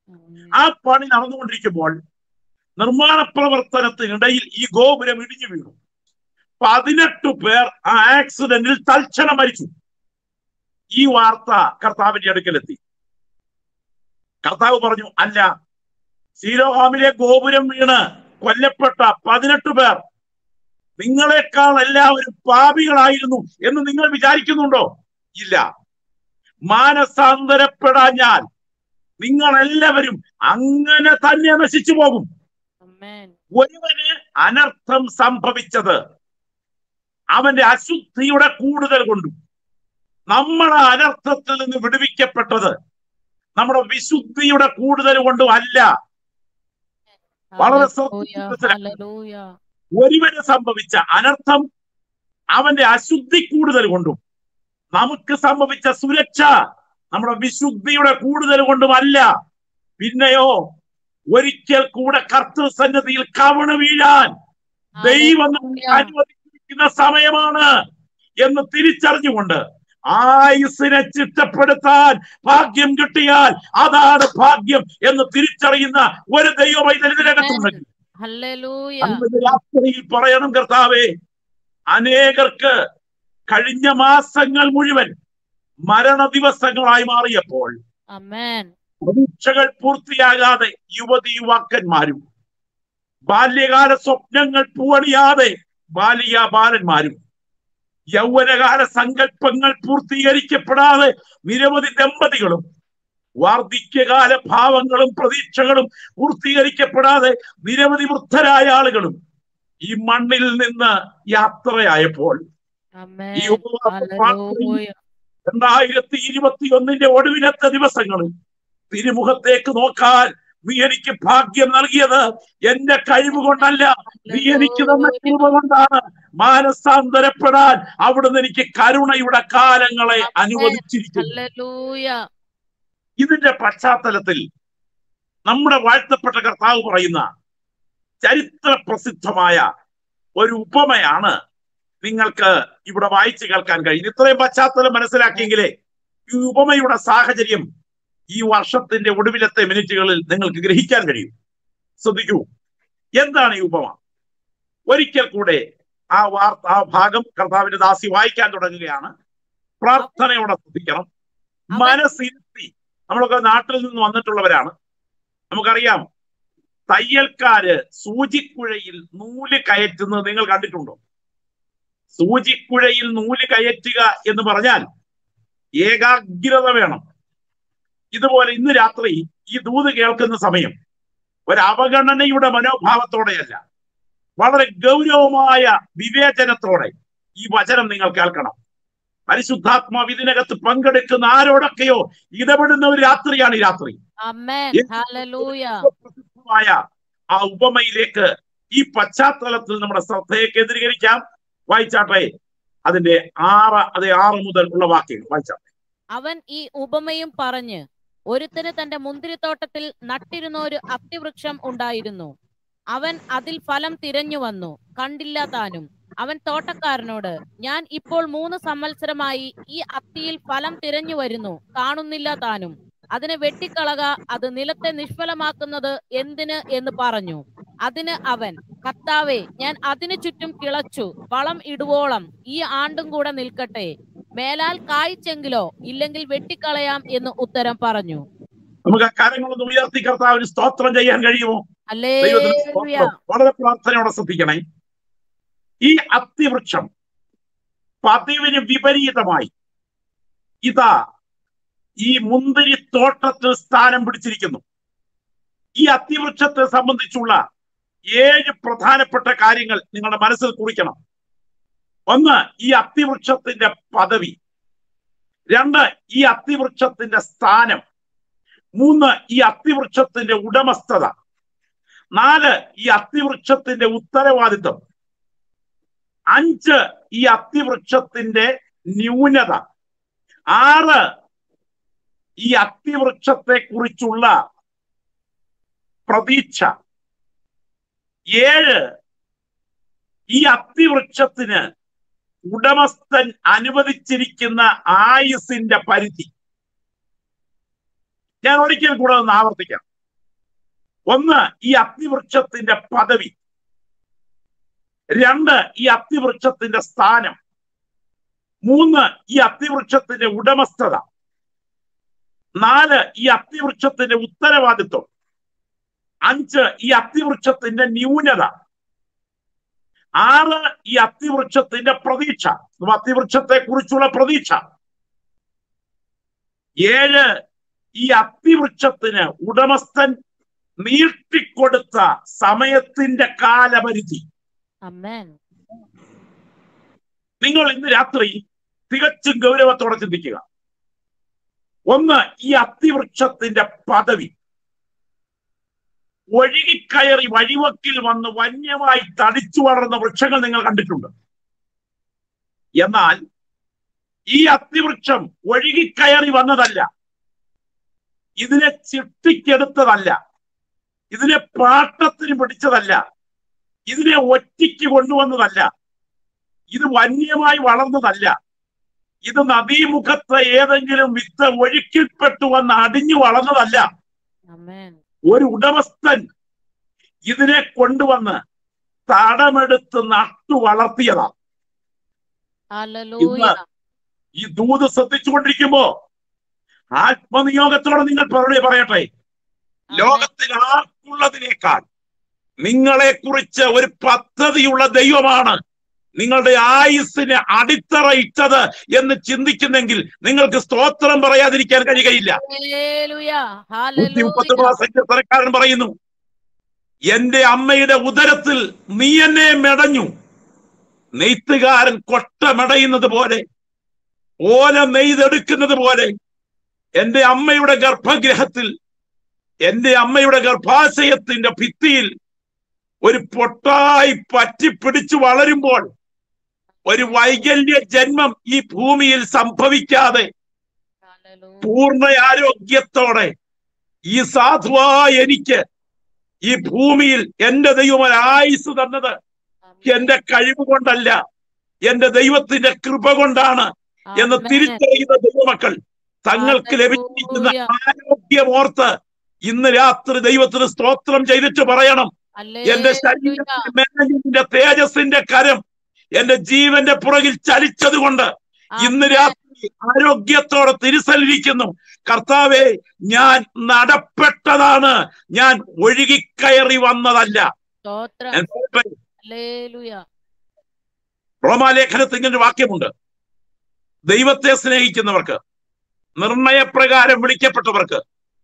ആ പണി നടന്നുകൊണ്ടിരിക്കുമ്പോൾ നിർമ്മാണ പ്രവർത്തനത്തിനിടയിൽ ഈ ഗോപുരം ഇടിഞ്ഞു വീണു പതിനെട്ട് പേർ ആ ആക്സിഡന്റിൽ തൽക്ഷണം മരിച്ചു ഈ വാർത്ത കർത്താവിന്റെ അടുക്കലെത്തി കർത്താവ് പറഞ്ഞു അല്ല സീരോഹാമിലെ ഗോപുരം വീണ് കൊല്ലപ്പെട്ട പതിനെട്ട് പേർ നിങ്ങളെക്കാൾ എല്ലാവരും പാപികളായിരുന്നു എന്ന് നിങ്ങൾ വിചാരിക്കുന്നുണ്ടോ ഇല്ല മാനസാന്തരപ്പെടാഞ്ഞാൽ നിങ്ങൾ എല്ലാവരും അങ്ങനെ തന്നെ നശിച്ചു പോകും അമ്മേൻ ഒരുവന് അനർത്ഥം സംഭവിച്ചത് അവന്റെ അശുദ്ധിയുടെ കൂടുതൽ കൊണ്ടും നമ്മുടെ അനർത്ഥത്തിൽ നിന്ന് വിടുവിക്കപ്പെട്ടത് നമ്മുടെ വിശുദ്ധിയുടെ കൂടുതൽ കൊണ്ടും അല്ല വളരെ ഹല്ലേലൂയ ശ്രദ്ധിച്ച് ഹല്ലേലൂയ ഒരുവന് സംഭവിച്ച അനർത്ഥം അവന്റെ അശുദ്ധി കൂടുതൽ കൊണ്ടും നമുക്ക് സംഭവിച്ച സുരക്ഷ നമ്മുടെ വിശുദ്ധിയുടെ കൂടുതൽ കൊണ്ടുമല്ല പിന്നെയോ ഒരിക്കൽ കൂടെ കർത്തൃസന്നതിയിൽ കവണ് വീഴാൻ ദൈവം നമുക്ക് ഹല്ലേലൂയ. അനുവദിച്ചിരിക്കുന്ന സമയമാണ് എന്ന് തിരിച്ചറിഞ്ഞുകൊണ്ട് ആയുസിനെ ചിട്ടപ്പെടുത്താൻ ഭാഗ്യം കിട്ടിയാൽ അതാണ് ഭാഗ്യം എന്ന് തിരിച്ചറിയുന്ന ഒരു ദൈവമായി ഇതിനകത്തുണ്ടെങ്കിൽ ഹല്ലേലൂയ അന്ന് രാത്രിയിൽ പറയണം കർത്താവേ അനേകർക്ക് കഴിഞ്ഞ മാസങ്ങൾ മുഴുവൻ മരണ ദിവസങ്ങളായി മാറിയപ്പോൾ അമ്മേൻ പ്രതീക്ഷകൾ പൂർത്തിയാകാതെ യുവതി യുവാക്കന്മാരും ബാല്യകാല സ്വപ്നങ്ങൾ പൂവണിയാതെ ബാലിയ ബാലന്മാരും യൗവനകാല സങ്കല്പങ്ങൾ പൂർത്തീകരിക്കപ്പെടാതെ നിരവധി ദമ്പതികളും വാർദ്ധക്യകാല ഭാവങ്ങളും പ്രതീക്ഷകളും പൂർത്തീകരിക്കപ്പെടാതെ നിരവധി വൃദ്ധരായ ആളുകളും ഈ മണ്ണിൽ നിന്ന് യാത്രയായപ്പോൾ ആമേൻ ഈ ഉപവാസ പ്രാർത്ഥനയിൽ ഹല്ലേലൂയ രണ്ടായിരത്തി ഇരുപത്തി ഒന്നിന്റെ ഒടുവിലത്തെ ദിവസങ്ങളിൽ തിരുമുഖത്തേക്ക് നോക്കാൻ നീ എനിക്ക് ഭാഗ്യം നൽകിയത് എന്റെ കഴിവ് കൊണ്ടല്ല നീ എനിക്ക് തന്ന കൃപ കൊണ്ടാണ് മാനസാന്തരപ്പെടാൻ അവിടുന്ന് എനിക്ക് കരുണയുടെ കാലങ്ങളെ അനുവദിച്ചിരിക്കുന്നു ഹല്ലേലൂയ ഇതിന്റെ പശ്ചാത്തലത്തിൽ നമ്മുടെ വാഴ്ത്തപ്പെട്ട കർത്താവ് പറയുന്ന ചരിത്ര പ്രസിദ്ധമായ ഒരു ഉപമയാണ് നിങ്ങൾക്ക് ഇവിടെ വായിച്ചു കേൾക്കാൻ കഴിയും ഇത്രയും പശ്ചാത്തലം മനസ്സിലാക്കിയെങ്കിലേ ഈ ഉപമയുടെ സാഹചര്യം ഈ വർഷത്തിന്റെ ഒടുവിലത്തെ മിനിറ്റുകളിൽ നിങ്ങൾക്ക് ഗ്രഹിക്കാൻ കഴിയും ശ്രദ്ധിക്കൂ എന്താണ് ഈ ഉപമ ഒരിക്കൽ കൂടെ ആ വാർത്ത ആ ഭാഗം കർത്താവിന്റെ ദാസി വായിക്കാൻ തുടങ്ങുകയാണ് പ്രാർത്ഥനയോടെ ശ്രദ്ധിക്കണം അവൻ- മനസ്സിരുത്തി നമ്മളൊക്കെ നാട്ടിൽ നിന്ന് വന്നിട്ടുള്ളവരാണ് നമുക്കറിയാം തയ്യൽക്കാര് സൂചിക്കുഴയിൽ നൂല് കയറ്റുന്നത് നിങ്ങൾ കണ്ടിട്ടുണ്ടോ സൂചിക്കുഴയിൽ നൂല് കയറ്റുക എന്ന് പറഞ്ഞാൽ ഏകാഗ്രത വേണം ഇതുപോലെ ഇന്ന് രാത്രി ഈ ദൂത് കേൾക്കുന്ന സമയം ഒരു അവഗണനയുടെ മനോഭാവത്തോടെയല്ല വളരെ ഗൗരവമായ വിവേചനത്തോടെ ഈ വചനം നിങ്ങൾ കേൾക്കണം പരിശുദ്ധാത്മാവ് ഇതിനകത്ത് പങ്കെടുക്കുന്ന ആരോടൊക്കെയോ ഇടപെടുന്ന ഒരു രാത്രിയാണ് ഈ രാത്രി ആമേൻ ഹല്ലേലൂയ പ്രസിദ്ധമായ ആ ഉപമയിലേക്ക് ഈ പശ്ചാത്തലത്തിൽ നമ്മുടെ ശ്രദ്ധയെ കേന്ദ്രീകരിക്കാം വായിച്ചാട്ടെ അതിന്റെ ആറ് അതെ ആറ് മുതൽ ഉള്ള വാക്യങ്ങൾ വായിച്ചാട്ടെ അവൻ ഈ ഉപമയും പറഞ്ഞ് ഒരുത്തന് തന്റെ മുന്തിരിത്തോട്ടത്തിൽ നട്ടിരുന്ന ഒരു അത്തിവൃക്ഷം ഉണ്ടായിരുന്നു അവൻ അതിൽ ഫലം തിരഞ്ഞു വന്നു കണ്ടില്ല താനും അവൻ തോട്ടക്കാരനോട് ഞാൻ ഇപ്പോൾ മൂന്ന് സംവത്സരമായി ഈ അത്തിയിൽ ഫലം തിരഞ്ഞു വരുന്നു കാണുന്നില്ല താനും അതിനെ വെട്ടിക്കളക അത് നിലത്തെ നിഷ്ഫലമാക്കുന്നത് എന്തിന് എന്ന് പറഞ്ഞു അതിന് അവൻ കർത്താവേ ഞാൻ അതിനു ചുറ്റും കിളച്ചു വളം ഇടുവോളം ഈ ആണ്ടും കൂടെ നിൽക്കട്ടെ മേലാൽ കായ്ച്ചെങ്കിലോ ഇല്ലെങ്കിൽ വെട്ടിക്കളയാം എന്ന് ഉത്തരം പറഞ്ഞു നമുക്ക് ആ കാര്യങ്ങളൊന്ന് ഉയർത്തി കർത്താവിന് സ്തോത്രം ചെയ്യാൻ കഴിയുമോ ദൈവത്തിന് ഹല്ലേലൂയ സ്തോത്രം. വളരെ പ്രാർത്ഥനയോടെ ശ്രദ്ധിക്കണേ ഈ അത്തിവൃക്ഷം പതിവിന് വിപരീതമായി ഇതാ ഈ മുന്തിരി തോട്ടത്തിൽ സ്ഥാനം പിടിച്ചിരിക്കുന്നു ഈ അത്തിവൃക്ഷത്തെ സംബന്ധിച്ചുള്ള ഏഴ് പ്രധാനപ്പെട്ട കാര്യങ്ങൾ നിങ്ങളുടെ മനസ്സിൽ കുറിക്കണം ഒന്ന് ഈ അത്തിവൃക്ഷത്തിന്റെ പദവി രണ്ട് ഈ അത്തിവൃക്ഷത്തിന്റെ സ്ഥാനം മൂന്ന് ഈ അത്തിവൃക്ഷത്തിന്റെ ഉടമസ്ഥത നാല് ഈ അത്തിവൃക്ഷത്തിന്റെ ഉത്തരവാദിത്വം അഞ്ച് ഈ അത്തിവൃക്ഷത്തിന്റെ ന്യൂനത ആറ് ഈ അത്തിവൃക്ഷത്തെ കുറിച്ചുള്ള പ്രതീക്ഷ ഏഴ് ഈ അത്തിവൃക്ഷത്തിന് ഉടമസ്ഥൻ അനുവദിച്ചിരിക്കുന്ന ആയുസിന്റെ പരിധി ഞാൻ ഒരിക്കൽ കൂടെ ഒന്ന് ആവർത്തിക്കാം ഒന്ന് ഈ അത്തിവൃക്ഷത്തിന്റെ പദവി രണ്ട് ഈ അത്തിവൃക്ഷത്തിന്റെ സ്ഥാനം മൂന്ന് ഈ അത്തിവൃക്ഷത്തിന്റെ ഉടമസ്ഥത നാല് ഈ അത്തിവൃക്ഷത്തിന്റെ ഉത്തരവാദിത്വം അഞ്ച് ഈ അത്തിവൃക്ഷത്തിന്റെ ന്യൂനത ആറ് ഈ അത്തിവൃക്ഷത്തിന്റെ പ്രതീക്ഷ അത്തിവൃക്ഷത്തെ കുറിച്ചുള്ള പ്രതീക്ഷ ഏഴ് ഈ അത്തിവൃക്ഷത്തിന് ഉടമസ്ഥൻ നീട്ടിക്കൊടുത്ത സമയത്തിന്റെ കാലപരിധി അമ്മേൻ നിങ്ങൾ ഇന്ന് രാത്രി തികച്ചും ഗൗരവത്തോടെ ചിന്തിക്കുക ഒന്ന് ഈ അത്തിവൃക്ഷത്തിന്റെ പദവി ഒഴുകിക്കയറി വഴിവക്കിൽ വന്ന് വന്യമായി തടിച്ചു വളർന്ന വൃക്ഷങ്ങൾ നിങ്ങൾ കണ്ടിട്ടുണ്ട് എന്നാൽ ഈ അത്തിവൃക്ഷം ഒഴുകിക്കയറി വന്നതല്ല ഇതിനെ ചിട്ടിക്കെടുത്തതല്ല ഇതിനെ പാട്ടത്തിന് പിടിച്ചതല്ല ഇതിനെ ഒറ്റയ്ക്ക് കൊണ്ടുവന്നതല്ല ഇത് വന്യമായി വളർന്നതല്ല ഇത് നദീമുഖത്ത് ഏതെങ്കിലും വിത്ത് ഒഴുക്കിൽപ്പെട്ടു വന്ന് അടിഞ്ഞു വളർന്നതല്ല അമ്മേൻ ഒരു ഉടമസ്ഥൻ ഇതിനെ കൊണ്ടുവന്ന് തടമെടുത്ത് നട്ടു വളർത്തിയതാ ഹല്ലേലൂയ ഈ ദൂത് ശ്രദ്ധിച്ചുകൊണ്ടിരിക്കുമ്പോ ആത്മനിയോഗത്തോടെ നിങ്ങൾ പറയ പറയട്ടെ ലോകത്തിൽ ആർക്കുള്ളതിനേക്കാൾ നിങ്ങളെ കുറിച്ച് ഒരു പദ്ധതിയുള്ള ദൈവമാണ് നിങ്ങളുടെ ആയുസ്സിന് അടിത്തറ ഇട്ടത് എന്ന് ചിന്തിക്കുന്നെങ്കിൽ നിങ്ങൾക്ക് സ്തോത്രം പറയാതിരിക്കാൻ കഴിയുകയില്ല ഹല്ലേലൂയ നൂറ്റി മുപ്പത്തി ഹല്ലേലൂയ സങ്കീർത്തനക്കാരൻ പറയുന്നു എന്റെ അമ്മയുടെ ഉദരത്തിൽ നീ എന്നെ മെടഞ്ഞു നെയ്ത്തുകാരൻ കൊട്ട മെടയുന്നത് പോലെ ഓല നെയ്തെടുക്കുന്നത് പോലെ എന്റെ അമ്മയുടെ ഗർഭഗ്രഹത്തിൽ എന്റെ അമ്മയുടെ ഗർഭാശയത്തിന്റെ ഭിത്തിയിൽ ഒരു പൊട്ടായി പറ്റിപ്പിടിച്ചു വളരുമ്പോൾ ഒരു വൈകല്യ ജന്മം ഈ ഭൂമിയിൽ സംഭവിക്കാതെ ഹല്ലേലൂയ പൂർണ്ണ ആരോഗ്യത്തോടെ ഈ സാധുവായ എനിക്ക് ഈ ഭൂമിയിൽ എന്റെ ദൈവം ഒരു ആയുസ് തന്നത് എന്റെ കഴിവ് കൊണ്ടല്ല എന്റെ ദൈവത്തിന്റെ കൃപ കൊണ്ടാണ് എന്ന് ആമേൻ. തിരിച്ചറിയുന്ന ദൈവമക്കൾ തങ്ങൾക്ക് ലഭിച്ചിരിക്കുന്ന ഹല്ലേലൂയ. ആരോഗ്യമോർത്ത് ഇന്ന് രാത്രി ദൈവത്തിന് സ്തോത്രം ചെയ്തിട്ട് പറയണം എന്റെ ഹല്ലേലൂയ. ശരീരത്തിൽ മേഘത്തിന്റെ തേജസ്സിന്റെ കരം എന്റെ ജീവന്റെ പുറകിൽ ചലിച്ചത് കൊണ്ട് ഇന്ന് ആമേൻ. രാത്രി ആരോഗ്യത്തോടെ തിരുസലിരിക്കുന്നു കർത്താവെ ഞാൻ നടപ്പെട്ടതാണ് ഞാൻ ഒഴുകിക്കയറി വന്നതല്ല സ്തോത്രം ഞാൻ പറയട്ടെ, ഹല്ലേലൂയ റോമാലേഖനത്തിൽ ഇങ്ങനെ ഒരു വാക്യമുണ്ട് ദൈവത്തെ സ്നേഹിക്കുന്നവർക്ക് നിർണയപ്രകാരം വിളിക്കപ്പെട്ടവർക്ക്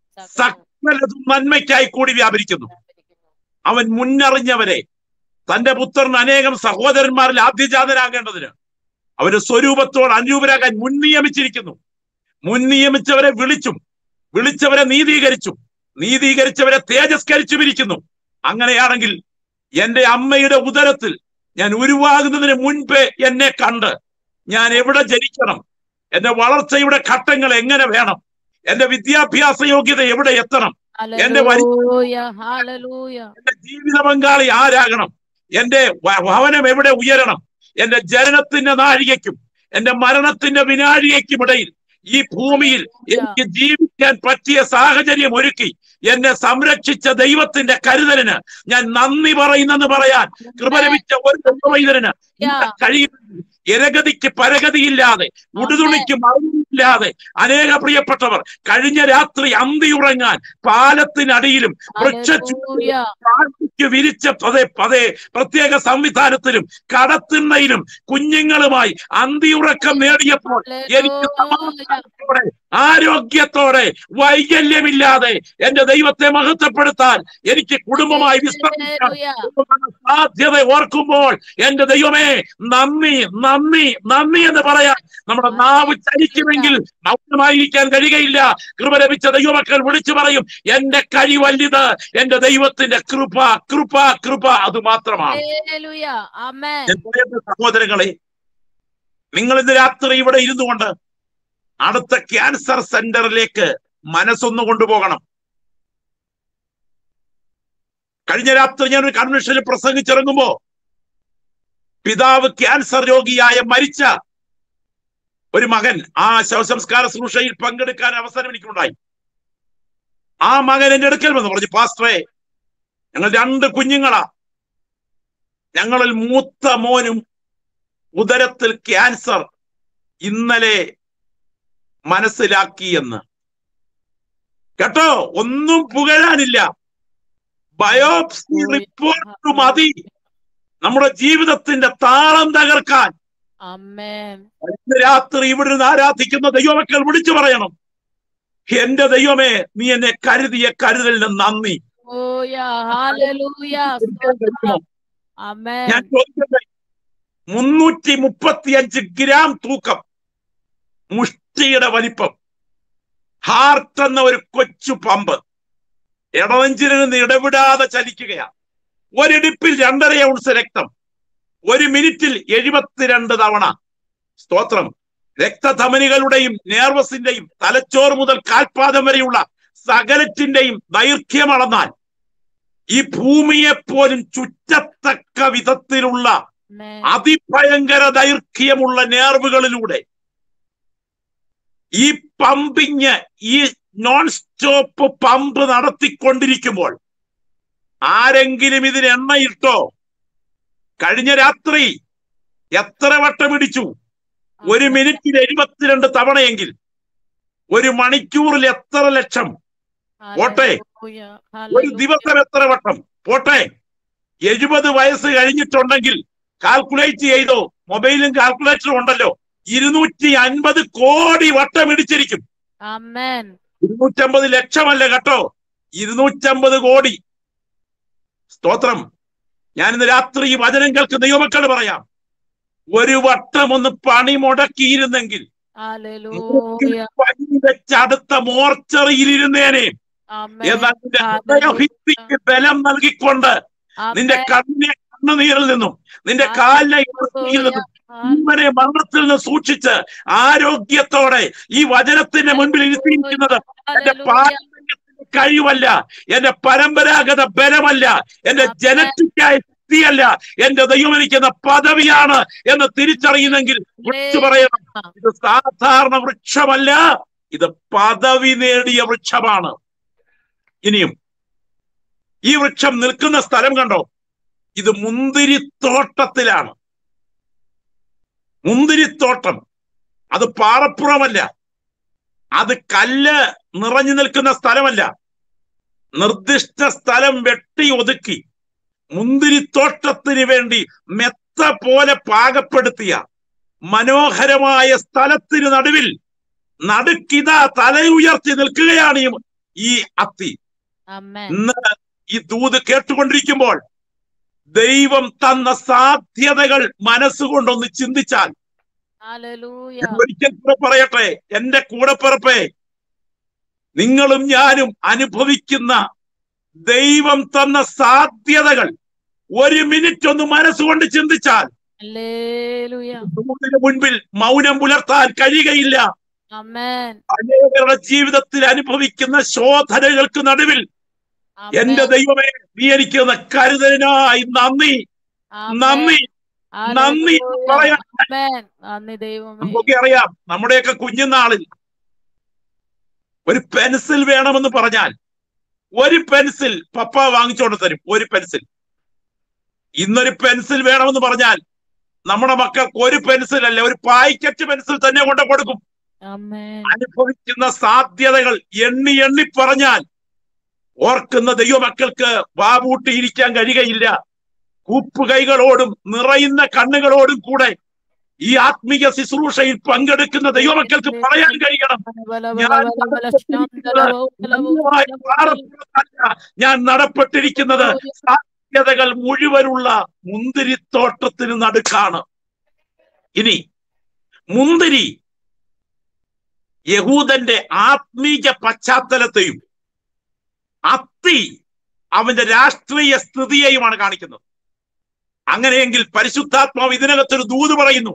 സകലതും നന്മയ്ക്കായി കൂടി വ്യാപരിക്കുന്നു അവൻ മുന്നറിഞ്ഞവരെ തന്റെ പുത്രൻ അനേകം സഹോദരന്മാരിൽ ആദ്യജാതനാകേണ്ടതിന് അവര് സ്വരൂപത്തോട് അനുരൂപരാകാൻ മുൻ നിയമിച്ചിരിക്കുന്നു മുൻ നിയമിച്ചവരെ വിളിച്ചും വിളിച്ചവരെ നീതീകരിച്ചും നീതീകരിച്ചവരെ തേജസ്കരിച്ചും ഇരിക്കുന്നു അങ്ങനെയാണെങ്കിൽ എന്റെ അമ്മയുടെ ഉദരത്തിൽ ഞാൻ ഉരുവാകുന്നതിന് മുൻപേ എന്നെ കണ്ട് ഞാൻ എവിടെ ജനിക്കണം എന്റെ വളർച്ചയുടെ ഘട്ടങ്ങൾ എങ്ങനെ വേണം എന്റെ വിദ്യാഭ്യാസ യോഗ്യത എവിടെ എത്തണം എന്റെ വരി- ഹല്ലേലൂയ ഹല്ലേലൂയ എന്റെ ജീവിത പങ്കാളി ആരാകണം എന്റെ വ- ഭവനം എവിടെ ഉയരണം എന്റെ ജനനത്തിന്റെ നാഴികയ്ക്കും എന്റെ മരണത്തിന്റെ വിനാഴികയ്ക്കും ഇടയിൽ ഈ ഭൂമിയിൽ എനിക്ക് ജീവിക്കാൻ പറ്റിയ സാഹചര്യം ഒരുക്കി എന്നെ സംരക്ഷിച്ച ദൈവത്തിന്റെ കരുതലിന് ഞാൻ നന്ദി പറയുന്നെന്ന് പറയാൻ കൃപ ലഭിച്ച ഒരു ദൈവവൈതരന് ഇന്ന് കഴിയുമെങ്കിൽ ഇരഗതിക്ക് പരഗതിയില്ലാതെ ഉടുതുണിക്ക് മറുപടിയില്ലാതെ അനേക പ്രിയപ്പെട്ടവർ കഴിഞ്ഞ രാത്രി അന്തി ഉറങ്ങാൻ പാലത്തിനടിയിലും വൃക്ഷ ഹല്ലേലൂയ പ്രാർത്ഥിക്ക് വിരിച്ച പതേ പതേ പ്രത്യേക സംവിധാനത്തിലും കടത്തിണ്ണയിലും കുഞ്ഞുങ്ങളുമായി അന്തിയുറക്കം നേടിയപ്പോൾ എനിക്ക് സമാധാനത്തോടെ ആരോഗ്യത്തോടെ വൈകല്യമില്ലാതെ എന്റെ ദൈവത്തെ മഹത്വപ്പെടുത്താൻ എനിക്ക് കുടുംബമായി വിശ്രമിക്കാൻ ഹല്ലേലൂയ സാധ്യത ഓർക്കുമ്പോൾ എന്റെ ദൈവമേ നന്ദി നന്ദി നന്ദി എന്ന് പറയാൻ നമ്മുടെ നാവ് ചലിക്കുമെങ്കിൽ മൗനമായിരിക്കാൻ കഴിയുകയില്ല കൃപ ലഭിച്ച ദൈവമക്കൾ വിളിച്ചു പറയും എന്റെ കഴി വലുത് എന്റെ ദൈവത്തിന്റെ കൃപ കൃപ കൃപ അത് മാത്രമാണ് ഹല്ലേലൂയ ആമേൻ എൻ പ്രിയപ്പെട്ട സഹോദരങ്ങളെ നിങ്ങൾ ഇന്ന് രാത്രി ഇവിടെ ഇരുന്നു കൊണ്ട് അടുത്ത ക്യാൻസർ സെന്ററിലേക്ക് മനസ്സൊന്ന് കൊണ്ടുപോകണം കഴിഞ്ഞ രാത്രി ഞാൻ ഒരു കൺവെൻഷനിൽ പ്രസംഗിച്ചിറങ്ങുമ്പോ പിതാവ് ക്യാൻസർ രോഗിയായ മരിച്ച ഒരു മകൻ ആ ശവസംസ്കാര ശുശ്രൂഷയിൽ പങ്കെടുക്കാൻ അവസരം എനിക്കുണ്ടായി ആ മകൻ എന്റെ അടുക്കൽ വന്ന് പറഞ്ഞു പാസ്റ്ററെ ഞങ്ങൾ രണ്ട് കുഞ്ഞുങ്ങളാ ഞങ്ങളിൽ മൂത്ത മോനും ഉദരത്തിൽ ക്യാൻസർ ഇന്നലെ മനസ്സിലാക്കി എന്ന് കേട്ടോ ഒന്നും പുകഴാനില്ല ബയോപ്സി റിപ്പോർട്ട് മതി നമ്മുടെ ജീവിതത്തിന്റെ താളം തകർക്കാൻ ആമേൻ ഇന്ന് രാത്രി ഇവിടെ നിന്ന് ആരാധിക്കുന്ന ദൈവമക്കൾ വിളിച്ചു പറയണം എന്റെ ദൈവമേ നീ എന്നെ കരുതിയ കരുതലിന് നന്ദി ഹല്ലേലൂയ ഹല്ലേലൂയ സ്തോത്രം ആമേൻ ഞാൻ ചോദിക്കട്ടെ മുന്നൂറ്റി മുപ്പത്തിയഞ്ച് ഗ്രാം തൂക്കം മുഷ്ടിയുടെ വലിപ്പം ഹാർട്ട് എന്ന ഒരു കൊച്ചു പമ്പ് ഇടവഞ്ചിൽ നിന്ന് ഇടവിടാതെ ചലിക്കുകയാണ് ഒരിടിപ്പിൽ രണ്ടര ഔൺസ് രക്തം ഒരു മിനിറ്റിൽ എഴുപത്തിരണ്ട് തവണ സ്തോത്രം രക്തധമനികളുടെയും നേർവസിന്റെയും തലച്ചോറ് മുതൽ കാൽപാദം വരെയുള്ള സകലറ്റിന്റെയും ദൈർഘ്യം അളന്നാൽ ഈ ഭൂമിയെ പോലും ചുറ്റത്തക്ക വിധത്തിലുള്ള ആമേൻ അതിഭയങ്കര ദൈർഘ്യമുള്ള നേർവുകളിലൂടെ ഈ പമ്പിങ് ഈ നോൺ സ്റ്റോപ്പ് പമ്പ് നടത്തിക്കൊണ്ടിരിക്കുമ്പോൾ ആരെങ്കിലും ഇതിന് എണ്ണയിട്ടോ കഴിഞ്ഞ രാത്രി എത്ര വട്ടം ഇടിച്ചു ഒരു മിനിറ്റിൽ എഴുപത്തിരണ്ട് തവണയെങ്കിൽ ഒരു മണിക്കൂറിൽ എത്ര ലക്ഷം പോട്ടെ. ഹല്ലേലൂയ ഒരു ദിവസം എത്ര വട്ടം പോട്ടെ എഴുപത് വയസ്സ് കഴിഞ്ഞിട്ടുണ്ടെങ്കിൽ കാൽക്കുലേറ്റ് ചെയ്തോ മൊബൈലും കാൽക്കുലേറ്ററും ഉണ്ടല്ലോ ഇരുന്നൂറ്റി അൻപത് കോടി വട്ടം ഇടിച്ചിരിക്കും Amen. ഇരുന്നൂറ്റമ്പത് ലക്ഷമല്ല കേട്ടോ ഇരുന്നൂറ്റമ്പത് കോടി സ്തോത്രം ഞാൻ ഇന്ന് രാത്രി ഈ വചനം കേൾക്കുന്ന ദൈവമക്കൾ പറയാം ഒരു വട്ടം ഒന്ന് പണി മുടക്കിയിരുന്നെങ്കിൽ Hallelujah. പനി വെച്ച് അടുത്ത മോർച്ചറിയിൽ ഇരുന്നേനെ Amen. എന്നാൽ നിന്റെ Hallelujah. ഹൃദയഭിത്തിക്ക് ബലം നൽകിക്കൊണ്ട് നിന്റെ Amen. കണ്ണിനെ കണ്ണുനീരിൽ നിന്നും നിന്റെ കാലിനെ ഇളക്കിയിൽ നിന്നും ഇവനെ മരണത്തിൽ നിന്ന് സൂക്ഷിച്ച് ആരോഗ്യത്തോടെ ഈ വചനത്തിന്റെ മുൻപിൽ ഇരുത്തിയിരിക്കുന്നത് എന്റെ Hallelujah. പാരമ്പര്യത്തിന്റെ കഴിവല്ല എന്റെ പരമ്പരാഗത ബലമല്ല എന്റെ Amen. ജനറ്റിക്കായ ശക്തിയല്ല എന്റെ ദൈവമിരിക്കുന്ന പദവിയാണ് എന്ന് തിരിച്ചറിയുന്നെങ്കിൽ വിളിച്ചു പറയണം ഇത് സാധാരണ വൃക്ഷമല്ല ഇത് പദവി നേടിയ വൃക്ഷമാണ് ഇനിയും ഈ വൃക്ഷം നിൽക്കുന്ന സ്ഥലം കണ്ടോ ഇത് മുന്തിരിത്തോട്ടത്തിലാണ് മുന്തിരിത്തോട്ടം അത് പാറപ്പുറമല്ല അത് കല്ല് നിറഞ്ഞു നിൽക്കുന്ന സ്ഥലമല്ല നിർദ്ദിഷ്ട സ്ഥലം വെട്ടി ഒതുക്കി മുന്തിരിത്തോട്ടത്തിന് വേണ്ടി മെത്ത പോലെ പാകപ്പെടുത്തിയ മനോഹരമായ സ്ഥലത്തിന് നടുവിൽ നടുക്കിത തലയുയർത്തി നിൽക്കുകയാണ് ഈ ഈ അത്തി Amen. ഇന്ന് ഈ ദൂത് കേട്ടുകൊണ്ടിരിക്കുമ്പോൾ ദൈവം തന്ന സാധ്യതകൾ മനസ്സുകൊണ്ടൊന്ന് ചിന്തിച്ചാൽ Hallelujah. ഞാൻ ഒരിക്കൽ കൂടെ പറയട്ടെ എന്റെ കൂടെപ്പിറപ്പേ നിങ്ങളും ഞാനും അനുഭവിക്കുന്ന ദൈവം തന്ന സാധ്യതകൾ ഒരു മിനിറ്റ് ഒന്ന് മനസ്സുകൊണ്ട് ചിന്തിച്ചാൽ Hallelujah. ദൂതിന് മുൻപിൽ മൗനം പുലർത്താൻ കഴിയുകയില്ല Amen. അനേകരുടെ ജീവിതത്തിൽ അനുഭവിക്കുന്ന ശോധനകൾക്ക് നടുവിൽ എന്റെ Amen. ദൈവമേ നീ എനിക്ക് തന്ന കരുതലിനായി നന്ദി Amen. നന്ദി നന്ദി എന്ന് Hallelujah. പറയാൻ Amen. നന്ദി ദൈവമേ നമുക്കൊക്കെ അറിയാം നമ്മുടെയൊക്കെ കുഞ്ഞുനാളിൽ ഒരു പെൻസിൽ വേണമെന്ന് പറഞ്ഞാൽ ഒരു പെൻസിൽ പപ്പ വാങ്ങിച്ചോണ്ട് തരും ഒരു പെൻസിൽ ഇന്നൊരു പെൻസിൽ വേണമെന്ന് പറഞ്ഞാൽ നമ്മുടെ മക്കൾക്ക് ഒരു പെൻസിൽ അല്ല ഒരു പായ്ക്കറ്റ് പെൻസിൽ തന്നെ കൊണ്ട് കൊടുക്കും Amen. അനുഭവിക്കുന്ന സാധ്യതകൾ എണ്ണി എണ്ണി പറഞ്ഞാൽ ഓർക്കുന്ന ദൈവമക്കൾക്ക് വാവൂട്ടിയിരിക്കാൻ കഴിയുകയില്ല കൂപ്പുകൈകളോടും നിറയുന്ന കണ്ണുകളോടും കൂടെ ഈ ആത്മീയ ശുശ്രൂഷയിൽ പങ്കെടുക്കുന്ന ദൈവമക്കൾക്ക് പറയാൻ കഴിയണം ഞാൻ അന്യമായ പാറപ്പുറത്തല്ല ഞാൻ നടപ്പെട്ടിരിക്കുന്നത് സാധ്യതകൾ മുഴുവനുള്ള മുന്തിരിത്തോട്ടത്തിന് നടുക്കാണ് ഇനി മുന്തിരി യഹൂദന്റെ ആത്മീയ പശ്ചാത്തലത്തെയും അത്തി അവന്റെ രാഷ്ട്രീയ സ്ഥിതിയെയുമാണ് കാണിക്കുന്നത് അങ്ങനെയെങ്കിൽ പരിശുദ്ധാത്മാവ് ഇതിനകത്തൊരു ദൂത് പറയുന്നു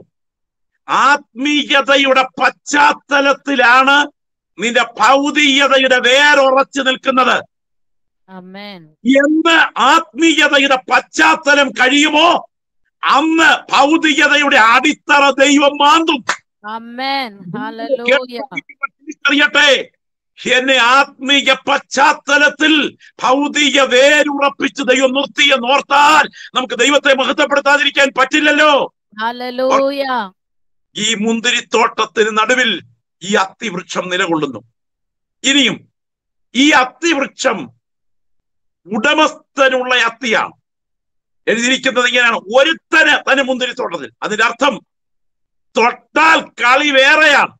ആത്മീയതയുടെ പശ്ചാത്തലത്തിലാണ് നിന്റെ ഭൗതികതയുടെ വേരുറച്ചു നിൽക്കുന്നത് Amen. എന്ന് ആത്മീയതയുടെ പശ്ചാത്തലം കഴിയുമോ അന്ന് ഭൗതികതയുടെ അടിത്തറ ദൈവം മാന്തും Amen. Hallelujah. അറിയട്ടെ എന്നെ ആത്മീയ പശ്ചാത്തലത്തിൽ ഭൗതിക വേരുറപ്പിച്ച് ദൈവം നിർത്തിയെന്ന് ഓർത്താൽ നമുക്ക് ദൈവത്തെ മഹത്വപ്പെടുത്താതിരിക്കാൻ പറ്റില്ലല്ലോ Hallelujah. ഈ മുന്തിരിത്തോട്ടത്തിന് നടുവിൽ ഈ അത്തിവൃക്ഷം നിലകൊള്ളുന്നു ഇനിയും ഈ അത്തിവൃക്ഷം ഉടമസ്ഥനുള്ള അത്തിയാണ് എഴുതിയിരിക്കുന്നത് ഇങ്ങനെയാണ് ഒരുത്തന് തന്നെ മുന്തിരിത്തോട്ടത്തിൽ അതിന്റെ അർത്ഥം തൊട്ടാൽ കളി വേറെയാണ്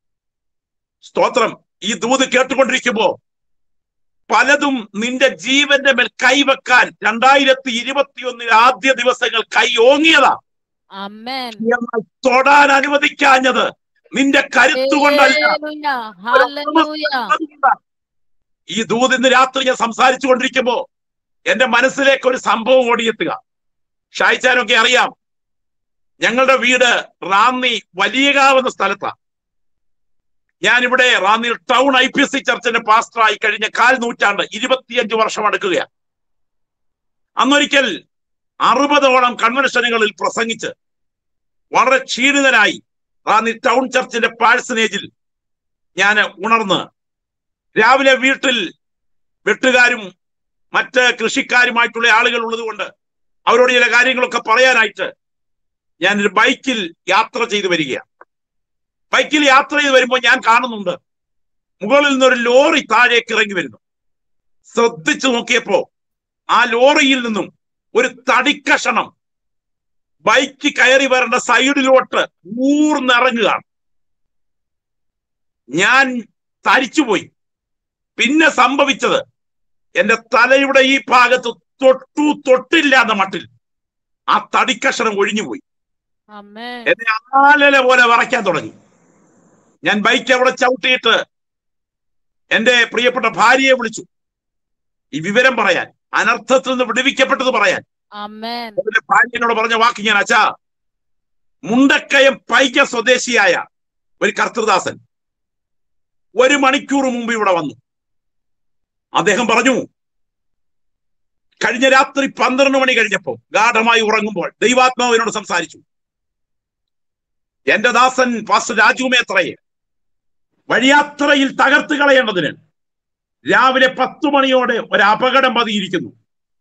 സ്തോത്രം ഈ ദൂത് കേട്ടുകൊണ്ടിരിക്കുമ്പോ പലതും നിന്റെ ജീവന്റെ മേൽ കൈവെക്കാൻ രണ്ടായിരത്തി ഇരുപത്തിയൊന്നിൽ ആദ്യ ദിവസങ്ങൾ കൈ ഓങ്ങിയതാ Amen. എന്നാൽ തൊടാൻ അനുവദിക്കാഞ്ഞത് നിന്റെ കരുത്തുകൊണ്ടല്ല Hallelujah. Hallelujah. അതുകൊണ്ടാ. ഈ ദൂത് ഇന്ന് രാത്രി ഞാൻ സംസാരിച്ചു കൊണ്ടിരിക്കുമ്പോ എന്റെ മനസ്സിലേക്ക് ഒരു സംഭവം ഓടിയെത്തുക ഷായിച്ചാനൊക്കെ അറിയാം ഞങ്ങളുടെ വീട് റാന്നി വലിയകാവ് എന്ന സ്ഥലത്താ ഞാനിവിടെ റാന്നിയിൽ town I P S C ചർച്ചിന്റെ പാസ്റ്ററായി കഴിഞ്ഞ കാൽ നൂറ്റാണ്ട് ഇരുപത്തിയഞ്ച് വർഷം അടുക്കുകയാണ് അന്നൊരിക്കൽ അറുപതോളം കൺവെൻഷനുകളിൽ പ്രസംഗിച്ച് വളരെ ക്ഷീണിതനായി റാന്നി ടൗൺ ചർച്ചിന്റെ പാഴ്സനേജിൽ ഞാൻ ഉണർന്ന് രാവിലെ വീട്ടിൽ വെട്ടുകാരും മറ്റ് കൃഷിക്കാരുമായിട്ടുള്ള ആളുകൾ ഉള്ളതുകൊണ്ട് അവരോട് ചില കാര്യങ്ങളൊക്കെ പറയാനായിട്ട് ഞാൻ ഒരു ബൈക്കിൽ യാത്ര ചെയ്തു വരികയാണ് ബൈക്കിൽ യാത്ര ചെയ്ത് വരുമ്പോൾ ഞാൻ കാണുന്നുണ്ട് മുകളിൽ നിന്നൊരു ലോറി താഴേക്ക് ഇറങ്ങി വരുന്നു ശ്രദ്ധിച്ചു നോക്കിയപ്പോ ആ ലോറിയിൽ നിന്നും ഒരു തടിക്കഷണം ബൈക്ക് കയറി വരേണ്ട സൈഡിലോട്ട് ഊർന്നിറങ്ങുകയാണ് ഞാൻ തരിച്ചുപോയി പിന്നെ സംഭവിച്ചത് എന്റെ തലയുടെ ഈ ഭാഗത്ത് തൊട്ടു തൊട്ടില്ല എന്ന മട്ടിൽ ആ തടിക്കഷണം ഒഴിഞ്ഞുപോയി ആമേൻ എന്നെ ആലല പോലെ വറയ്ക്കാൻ തുടങ്ങി ഞാൻ ബൈക്ക് അവിടെ ചവിട്ടിയിട്ട് എന്റെ പ്രിയപ്പെട്ട ഭാര്യയെ വിളിച്ചു ഈ വിവരം പറയാൻ അനർത്ഥത്തിൽ നിന്ന് വിടുവിക്കപ്പെട്ടത് പറയാൻ ആമേൻ എന്റെ ഭാര്യനോട് പറഞ്ഞ വാക്ക് ഞാൻ അച്ഛാ മുണ്ടക്കയം പൈക്ക സ്വദേശിയായ ഒരു കർത്തൃദാസൻ ഒരു മണിക്കൂർ മുമ്പ് ഇവിടെ വന്നു അദ്ദേഹം പറഞ്ഞു കഴിഞ്ഞ രാത്രി പന്ത്രണ്ട് മണി കഴിഞ്ഞപ്പോൾ ഗാഠമായി ഉറങ്ങുമ്പോൾ ദൈവാത്മാവിനോട് സംസാരിച്ചു എന്റെ ദാസൻ പാസ്റ്റർ രാജു മേത്രയെ വഴിയാത്രയിൽ തകർത്ത് കളയേണ്ടതിന് രാവിലെ പത്തു മണിയോടെ ഒരു അപകടം പതിയിരിക്കുന്നു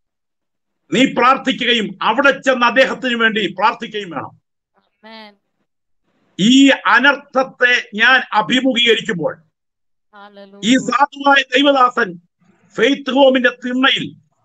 നീ പ്രാർത്ഥിക്കുകയും അവിടെ ചെന്ന് അദ്ദേഹത്തിന് വേണ്ടി പ്രാർത്ഥിക്കുകയും വേണം ആമേൻ ഈ അനർത്ഥത്തെ ഞാൻ അഭിമുഖീകരിക്കുമ്പോൾ ഈ ഹല്ലേലൂയ സാധുവായ ദൈവദാസൻ ഫെയ്ത്ത് ഹോമിന്റെ തിണ്ണയിൽ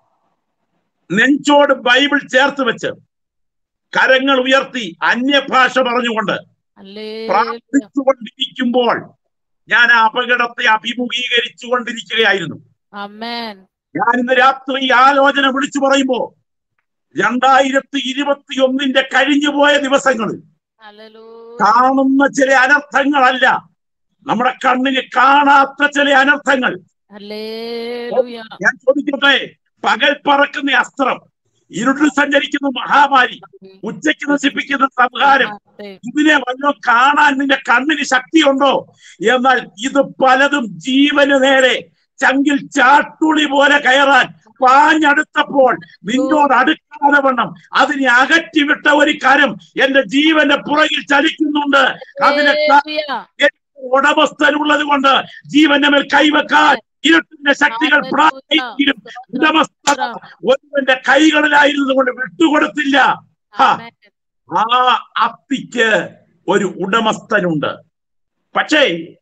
നെഞ്ചോട് ബൈബിൾ ചേർത്ത് വെച്ച് കരങ്ങൾ ഉയർത്തി അന്യഭാഷ പറഞ്ഞുകൊണ്ട് ഹല്ലേലൂയ പ്രാർത്ഥിച്ചുകൊണ്ടിരിക്കുമ്പോൾ ഞാൻ ആ അപകടത്തെ അഭിമുഖീകരിച്ചു കൊണ്ടിരിക്കുകയായിരുന്നു ആമേൻ ഞാൻ ഇന്ന് രാത്രി ഈ ആലോചന വിളിച്ചു പറയുമ്പോ രണ്ടായിരത്തി ഇരുപത്തി ഒന്നിന്റെ കഴിഞ്ഞുപോയ ദിവസങ്ങളിൽ ഹല്ലേലൂയ കാണുന്ന ചില അനർത്ഥങ്ങളല്ല നമ്മുടെ കണ്ണിന് കാണാത്ത ചില അനർത്ഥങ്ങൾ ഹല്ലേലൂയ ഞാൻ ചോദിക്കട്ടെ പകൽ പറക്കുന്ന അസ്ത്രം ഇരുട്ടിൽ സഞ്ചരിക്കുന്ന മഹാമാരി ഉച്ചയ്ക്ക് നശിപ്പിക്കുന്ന സംഹാരം ഇതിനെ വല്ലതും കാണാൻ നിന്റെ കണ്ണിന് ശക്തിയുണ്ടോ എന്നാൽ ഇത് പലതും ജീവന് നേരെ ചങ്കിൽ ചാട്ടുളി പോലെ കയറാൻ പാഞ്ഞടുത്തപ്പോൾ നിന്നോട് അടുക്കാതെ വണ്ണം അതിനെ അകറ്റിവിട്ട ഒരു കരം എന്റെ ജീവന്റെ പുറകിൽ ചലിക്കുന്നുണ്ട് അതിനെ ഹല്ലേലൂയ ഉടമസ്ഥനുള്ളത് കൊണ്ട് ജീവന്റെ മേൽ കൈവെക്കാൻ ഇരുട്ടിന്റെ ശക്തികൾ പ്രാർത്ഥിക്കും ഉടമസ്ഥത ഒരുവന്റെ കൈകളിലായിരുന്നത് കൊണ്ട് വിട്ടുകൊടുത്തില്ല ഹാ. ആമേൻ ആ അത്തിക്ക് ഒരു ഉടമസ്ഥനുണ്ട് പക്ഷേ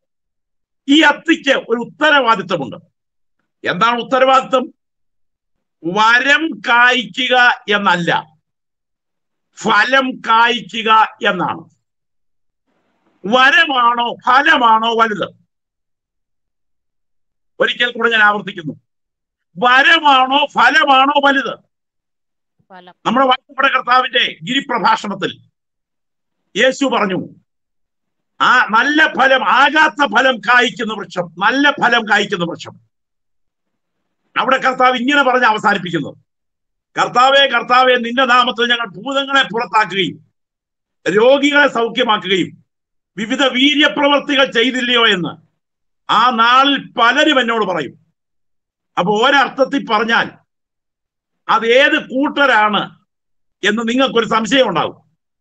ഈ അത്തിക്ക് ഒരു ഉത്തരവാദിത്വമുണ്ട് എന്താണ് ഉത്തരവാദിത്വം വരം കായ്ക്കുക എന്നല്ല ഫലം കായ്ക്കുക എന്നാണ് വരമാണോ ഫലമാണോ വലുത് ഒരിക്കൽ കൂടെ ഞാൻ ആവർത്തിക്കുന്നു വരമാണോ ഫലമാണോ വലുത് ഫലം നമ്മുടെ വാഴ്ത്തപ്പെട്ട കർത്താവിന്റെ ഗിരിപ്രഭാഷണത്തിൽ യേശു പറഞ്ഞു ആ നല്ല ഫലം ആകാത്ത ഫലം കായ്ക്കുന്ന വൃക്ഷം നല്ല ഫലം കായ്ക്കുന്ന വൃക്ഷം അവിടെ കർത്താവ് ഇങ്ങനെ പറഞ്ഞ് അവസാനിപ്പിക്കുന്നത് കർത്താവെ കർത്താവെ നിന്റെ നാമത്തിൽ ഞങ്ങൾ ഭൂതങ്ങളെ പുറത്താക്കുകയും രോഗികളെ സൗഖ്യമാക്കുകയും വിവിധ വീര്യപ്രവർത്തികൾ ചെയ്തില്ലയോ എന്ന് ആ നാളിൽ പലരും എന്നോട് പറയും അപ്പൊ ഒരർത്ഥത്തിൽ പറഞ്ഞാൽ അത് ഏത് കൂട്ടരാണ് എന്ന് നിങ്ങൾക്കൊരു സംശയം ഉണ്ടാവും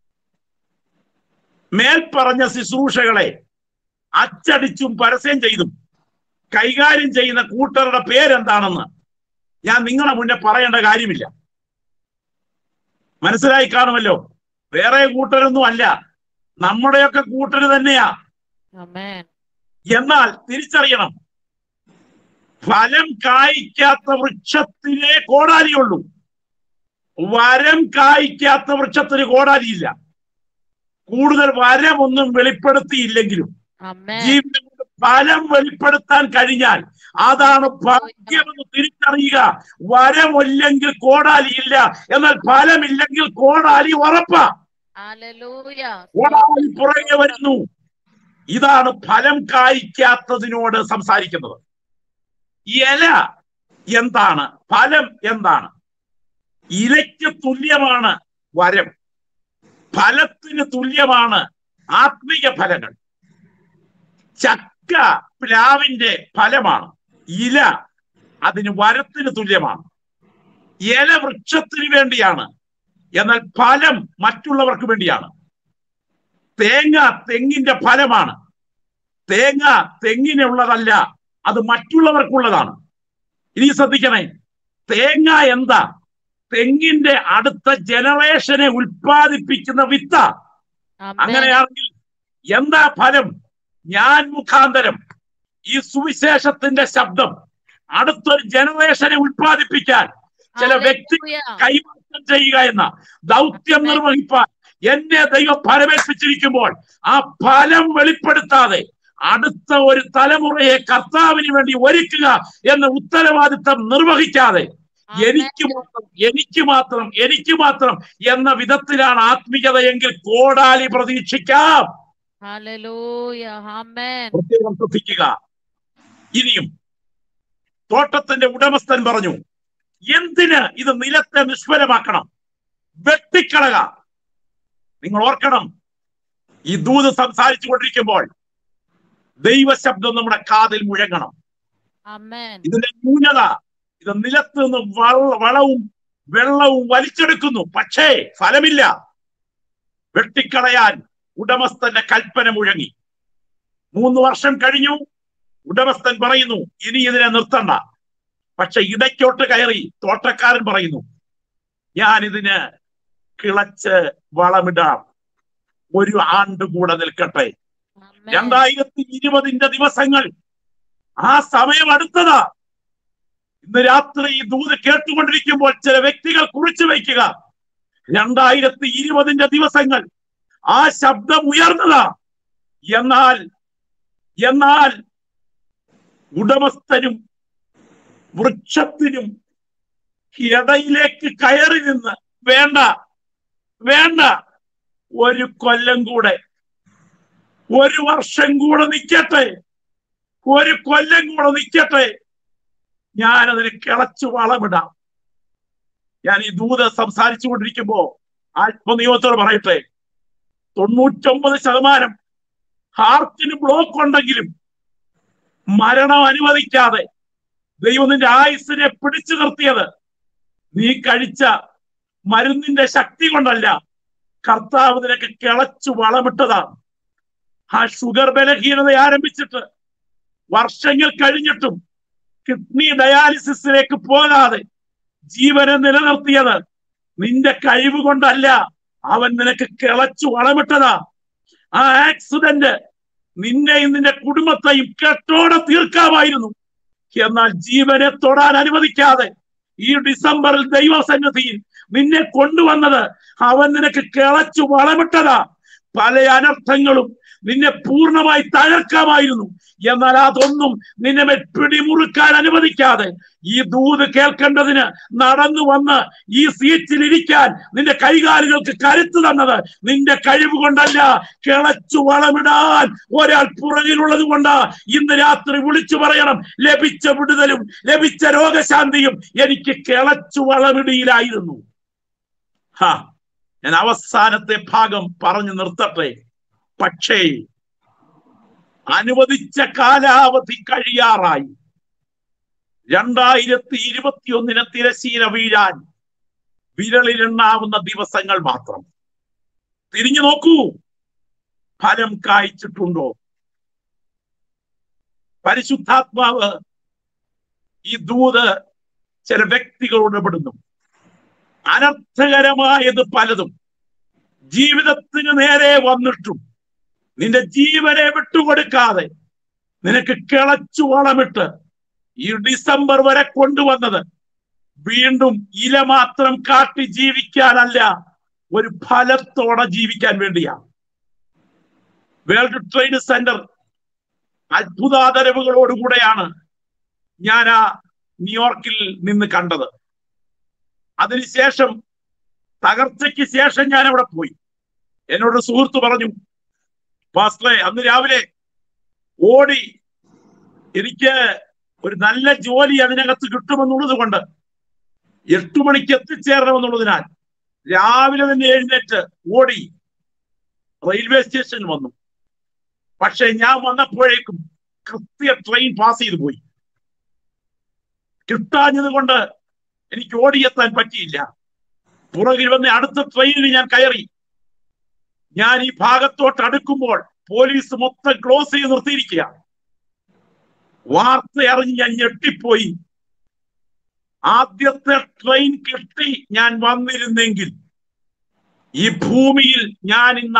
മേൽപ്പറഞ്ഞ ശുശ്രൂഷകളെ അച്ചടിച്ചും പരസ്യം ചെയ്തും കൈകാര്യം ചെയ്യുന്ന കൂട്ടരുടെ പേരെന്താണെന്ന് ഞാൻ നിങ്ങളുടെ മുന്നേ പറയേണ്ട കാര്യമില്ല മനസ്സിലായി കാണുമല്ലോ വേറെ കൂട്ടരൊന്നും അല്ല നമ്മുടെയൊക്കെ കൂട്ടര് തന്നെയാ ആമേൻ എന്നാൽ തിരിച്ചറിയണം ഫലം കായ്ക്കാത്ത വൃക്ഷത്തിലെ കോടാലിയുള്ളൂ വരം കായ്ക്കാത്ത വൃക്ഷത്തിന് കോടാലിയില്ല കൂടുതൽ വരമൊന്നും വെളിപ്പെടുത്തിയില്ലെങ്കിലും ആമേൻ ജീവിതം കൊണ്ട് ഫലം വെളിപ്പെടുത്താൻ കഴിഞ്ഞാൽ അതാണ് ഭാഗ്യമെന്ന് തിരിച്ചറിയുക വരമില്ലെങ്കിൽ കോടാലിയില്ല എന്നാൽ ഫലമില്ലെങ്കിൽ കോടാലി ഉറപ്പാ ഹല്ലേലൂയ കോടാലി പുറകെ വരുന്നു ഇതാണ് ഫലം കായ്ക്കാത്തതിനോട് സംസാരിക്കുന്നത് ഇല എന്താണ് ഫലം എന്താണ് ഇലയ്ക്ക് തുല്യമാണ് വരം ഫലത്തിന് തുല്യമാണ് ആത്മീയ ഫലങ്ങൾ ചക്ക പ്ലാവിന്റെ ഫലമാണ് ഇല അതിന് വരത്തിന് തുല്യമാണ് ഇല വൃക്ഷത്തിന് വേണ്ടിയാണ് എന്നാൽ ഫലം മറ്റുള്ളവർക്ക് വേണ്ടിയാണ് തേങ്ങ തെങ്ങിന്റെ ഫലമാണ് തേങ്ങ തെങ്ങിനുള്ളതല്ല അത് മറ്റുള്ളവർക്കുള്ളതാണ് ഇനി ശ്രദ്ധിക്കണേ തേങ്ങ എന്താ തെങ്ങിന്റെ അടുത്ത ജനറേഷനെ ഉൽപ്പാദിപ്പിക്കുന്ന വിത്ത ആമേൻ അങ്ങനെയാണെങ്കിൽ എന്താ ഫലം ഞാൻ മുഖാന്തരം ഈ സുവിശേഷത്തിന്റെ ശബ്ദം അടുത്തൊരു ജനറേഷനെ ഉൽപ്പാദിപ്പിക്കാൻ ചില വ്യക്തി Hallelujah. കൈമാറ്റം ചെയ്യുക എന്ന ദൗത്യം നിർവഹിപ്പാൻ എന്നെ ദൈവം ഫലമേൽപ്പിച്ചിരിക്കുമ്പോൾ ആ ഫലം വെളിപ്പെടുത്താതെ അടുത്ത ഒരു തലമുറയെ കർത്താവിന് വേണ്ടി ഒരുക്കുക എന്ന ഉത്തരവാദിത്തം നിർവഹിക്കാതെ എനിക്ക് Amen. മാത്രം എനിക്ക് മാത്രം എനിക്ക് മാത്രം എന്ന വിധത്തിലാണ് ആത്മീയത എങ്കിൽ കോടാലി പ്രതീക്ഷിക്കാം Hallelujah. Amen. പ്രത്യേകം ശ്രദ്ധിക്കുക ഇനിയും തോട്ടത്തിന്റെ ഉടമസ്ഥൻ പറഞ്ഞു എന്തിന് ഇത് നിലത്തെ നിഷ്ഫലമാക്കണം വെട്ടിക്കളക നിങ്ങൾ ഓർക്കണം ഈ ദൂത് സംസാരിച്ചു കൊണ്ടിരിക്കുമ്പോൾ ദൈവശബ്ദം നമ്മുടെ കാതിൽ മുഴങ്ങണം Amen. ഇതിന്റെ ന്യൂനത ഇത് നിലത്ത് നിന്ന് വള- വളവും വെള്ളവും വലിച്ചെടുക്കുന്നു പക്ഷേ ഫലമില്ല വെട്ടിക്കളയാൻ ഉടമസ്ഥന്റെ കൽപ്പന മുഴങ്ങി മൂന്ന് വർഷം കഴിഞ്ഞു ഉടമസ്ഥൻ പറയുന്നു ഇനി ഇതിനെ നിർത്തണ്ട പക്ഷെ ഇടയ്ക്കോട്ട് കയറി തോട്ടക്കാരൻ പറയുന്നു ഞാൻ ഇതിന് കിളച്ച് വളമിടാം ഒരു ആണ്ട് കൂടെ നിൽക്കട്ടെ Amen. രണ്ടായിരത്തി ഇരുപതിന്റെ ദിവസങ്ങൾ ആ സമയം അടുത്തതാ ഇന്ന് രാത്രി ഈ ദൂത് കേട്ടുകൊണ്ടിരിക്കുമ്പോൾ ചില വ്യക്തികൾ കുറിച്ചു വയ്ക്കുക രണ്ടായിരത്തി ഇരുപതിന്റെ ദിവസങ്ങൾ ആ ശബ്ദം ഉയർന്നതാ എന്നാൽ എന്നാൽ ഉടമസ്ഥനും വൃക്ഷത്തിനും ഇടയിലേക്ക് കയറി നിന്ന് വേണ്ട വേണ്ട ഒരു കൊല്ലം കൂടെ ഒരു വർഷം കൂടെ നിൽക്കട്ടെ ഒരു കൊല്ലം കൂടെ നിൽക്കട്ടെ ഞാനതിന് കിളച്ചു വളമിടാം ഞാൻ ഈ ദൂത് സംസാരിച്ചു കൊണ്ടിരിക്കുമ്പോ ആത്മനിയമത്തോട് പറയട്ടെ തൊണ്ണൂറ്റൊമ്പത് ശതമാനം ഹാർട്ടിന് ബ്ലോക്ക് ഉണ്ടെങ്കിലും മരണം അനുവദിക്കാതെ ദൈവം നിന്റെ ആയുസ്സിനെ പിടിച്ചു നിർത്തിയത് നീ കഴിച്ച മരുന്നിന്റെ ശക്തി കൊണ്ടല്ല കർത്താവ് നിനക്ക് കിളച്ചു വളമിട്ടതാണ് ആ ഷുഗർ ബലഹീനത ആരംഭിച്ചിട്ട് വർഷങ്ങൾ കഴിഞ്ഞിട്ടും കിഡ്നി ഡയാലിസിസിലേക്ക് പോകാതെ ജീവനെ നിലനിർത്തിയത് നിന്റെ കഴിവ് കൊണ്ടല്ല അവൻ നിനക്ക് കിളച്ചു വളമിട്ടതാ ആ ആക്സിഡന്റ് നിന്നെയും നിന്റെ കുടുംബത്തെയും കെട്ടോടെ തീർക്കാമായിരുന്നു എന്നാൽ ജീവനെ തൊടാൻ അനുവദിക്കാതെ ഈ ഡിസംബറിൽ ദൈവസന്നിധിയിൽ നിന്നെ കൊണ്ടുവന്നത് അവൻ നിനക്ക് കിളച്ചു വളമിട്ടതാ പല അനർത്ഥങ്ങളും നിന്നെ പൂർണ്ണമായി തകർക്കാമായിരുന്നു എന്നാൽ അതൊന്നും നിന്നെ മേൽ പിടിമുറുക്കാൻ അനുവദിക്കാതെ ഈ ദൂത് കേൾക്കേണ്ടതിന് നടന്നു വന്ന് ഈ സീറ്റിൽ ഇരിക്കാൻ നിന്റെ കൈകാലുകൾക്ക് കരുത്ത് തന്നത് നിന്റെ കഴിവ് കൊണ്ടല്ല കിളച്ചു വളമിടാൻ ഒരാൾ പുറകിലുള്ളത് കൊണ്ട് ഇന്ന് രാത്രി വിളിച്ചു പറയണം ലഭിച്ച വിടുതലും ലഭിച്ച രോഗശാന്തിയും എനിക്ക് കിളച്ചു വളമിടിയിലായിരുന്നു ഹാ ഞാൻ അവസാനത്തെ ഭാഗം പറഞ്ഞു നിർത്തട്ടെ പക്ഷേ അനുവദിച്ച കാലാവധി കഴിയാറായി രണ്ടായിരത്തി ഇരുപത്തിയൊന്നിന് തിരശീല വീഴാൻ വിരളിലെണ്ണാവുന്ന ദിവസങ്ങൾ മാത്രം തിരിഞ്ഞു നോക്കൂ ഫലം കായ്ച്ചിട്ടുണ്ടോ പരിശുദ്ധാത്മാവ് ഈ ദൂത് ചില വ്യക്തികളോട് ഇടപെടുന്നു അനർത്ഥകരമായത് പലതും ജീവിതത്തിന് നേരെ വന്നിട്ടും നിന്റെ ജീവനെ വിട്ടുകൊടുക്കാതെ നിനക്ക് കിളച്ചു വളമിട്ട് ഈ ഡിസംബർ വരെ കൊണ്ടുവന്നത് വീണ്ടും ഇല മാത്രം കാട്ടി ജീവിക്കാനല്ല ഒരു ഫലത്തോടെ ജീവിക്കാൻ വേണ്ടിയാ വേൾഡ് ട്രേഡ് സെന്റർ അത്ഭുതാതരവുകളോടുകൂടെയാണ് ഞാൻ ആ ന്യൂയോർക്കിൽ നിന്ന് കണ്ടത് അതിനുശേഷം തകർച്ചയ്ക്ക് ശേഷം ഞാൻ അവിടെ പോയി എന്നോട് സുഹൃത്ത് പറഞ്ഞു പാസ്റ്ററെ അന്ന് രാവിലെ ഓടി എനിക്ക് ഒരു നല്ല ജോലി അതിനകത്ത് കിട്ടുമെന്നുള്ളത് കൊണ്ട് എട്ടു മണിക്ക് എത്തിച്ചേരണമെന്നുള്ളതിനാൽ രാവിലെ തന്നെ എഴുന്നേറ്റ് ഓടി റെയിൽവേ സ്റ്റേഷനിൽ വന്നു പക്ഷെ ഞാൻ വന്നപ്പോഴേക്കും കൃത്യ ട്രെയിൻ പാസ് ചെയ്തു പോയി കിട്ടാഞ്ഞത് കൊണ്ട് എനിക്ക് ഓടിയെത്താൻ പറ്റിയില്ല പുറകിൽ വന്ന അടുത്ത ട്രെയിനിൽ ഞാൻ കയറി ഞാൻ ഈ ഭാഗത്തോട്ട് അടുക്കുമ്പോൾ പോലീസ് മൊത്തം ക്ലോസ് ചെയ്ത് നിർത്തിയിരിക്കുക വാർത്ത അറിഞ്ഞ് ഞാൻ ഞെട്ടിപ്പോയി ആദ്യത്തെ ട്രെയിൻ കിട്ടി ഞാൻ വന്നിരുന്നെങ്കിൽ ഈ ഭൂമിയിൽ ഞാൻ ഇന്ന്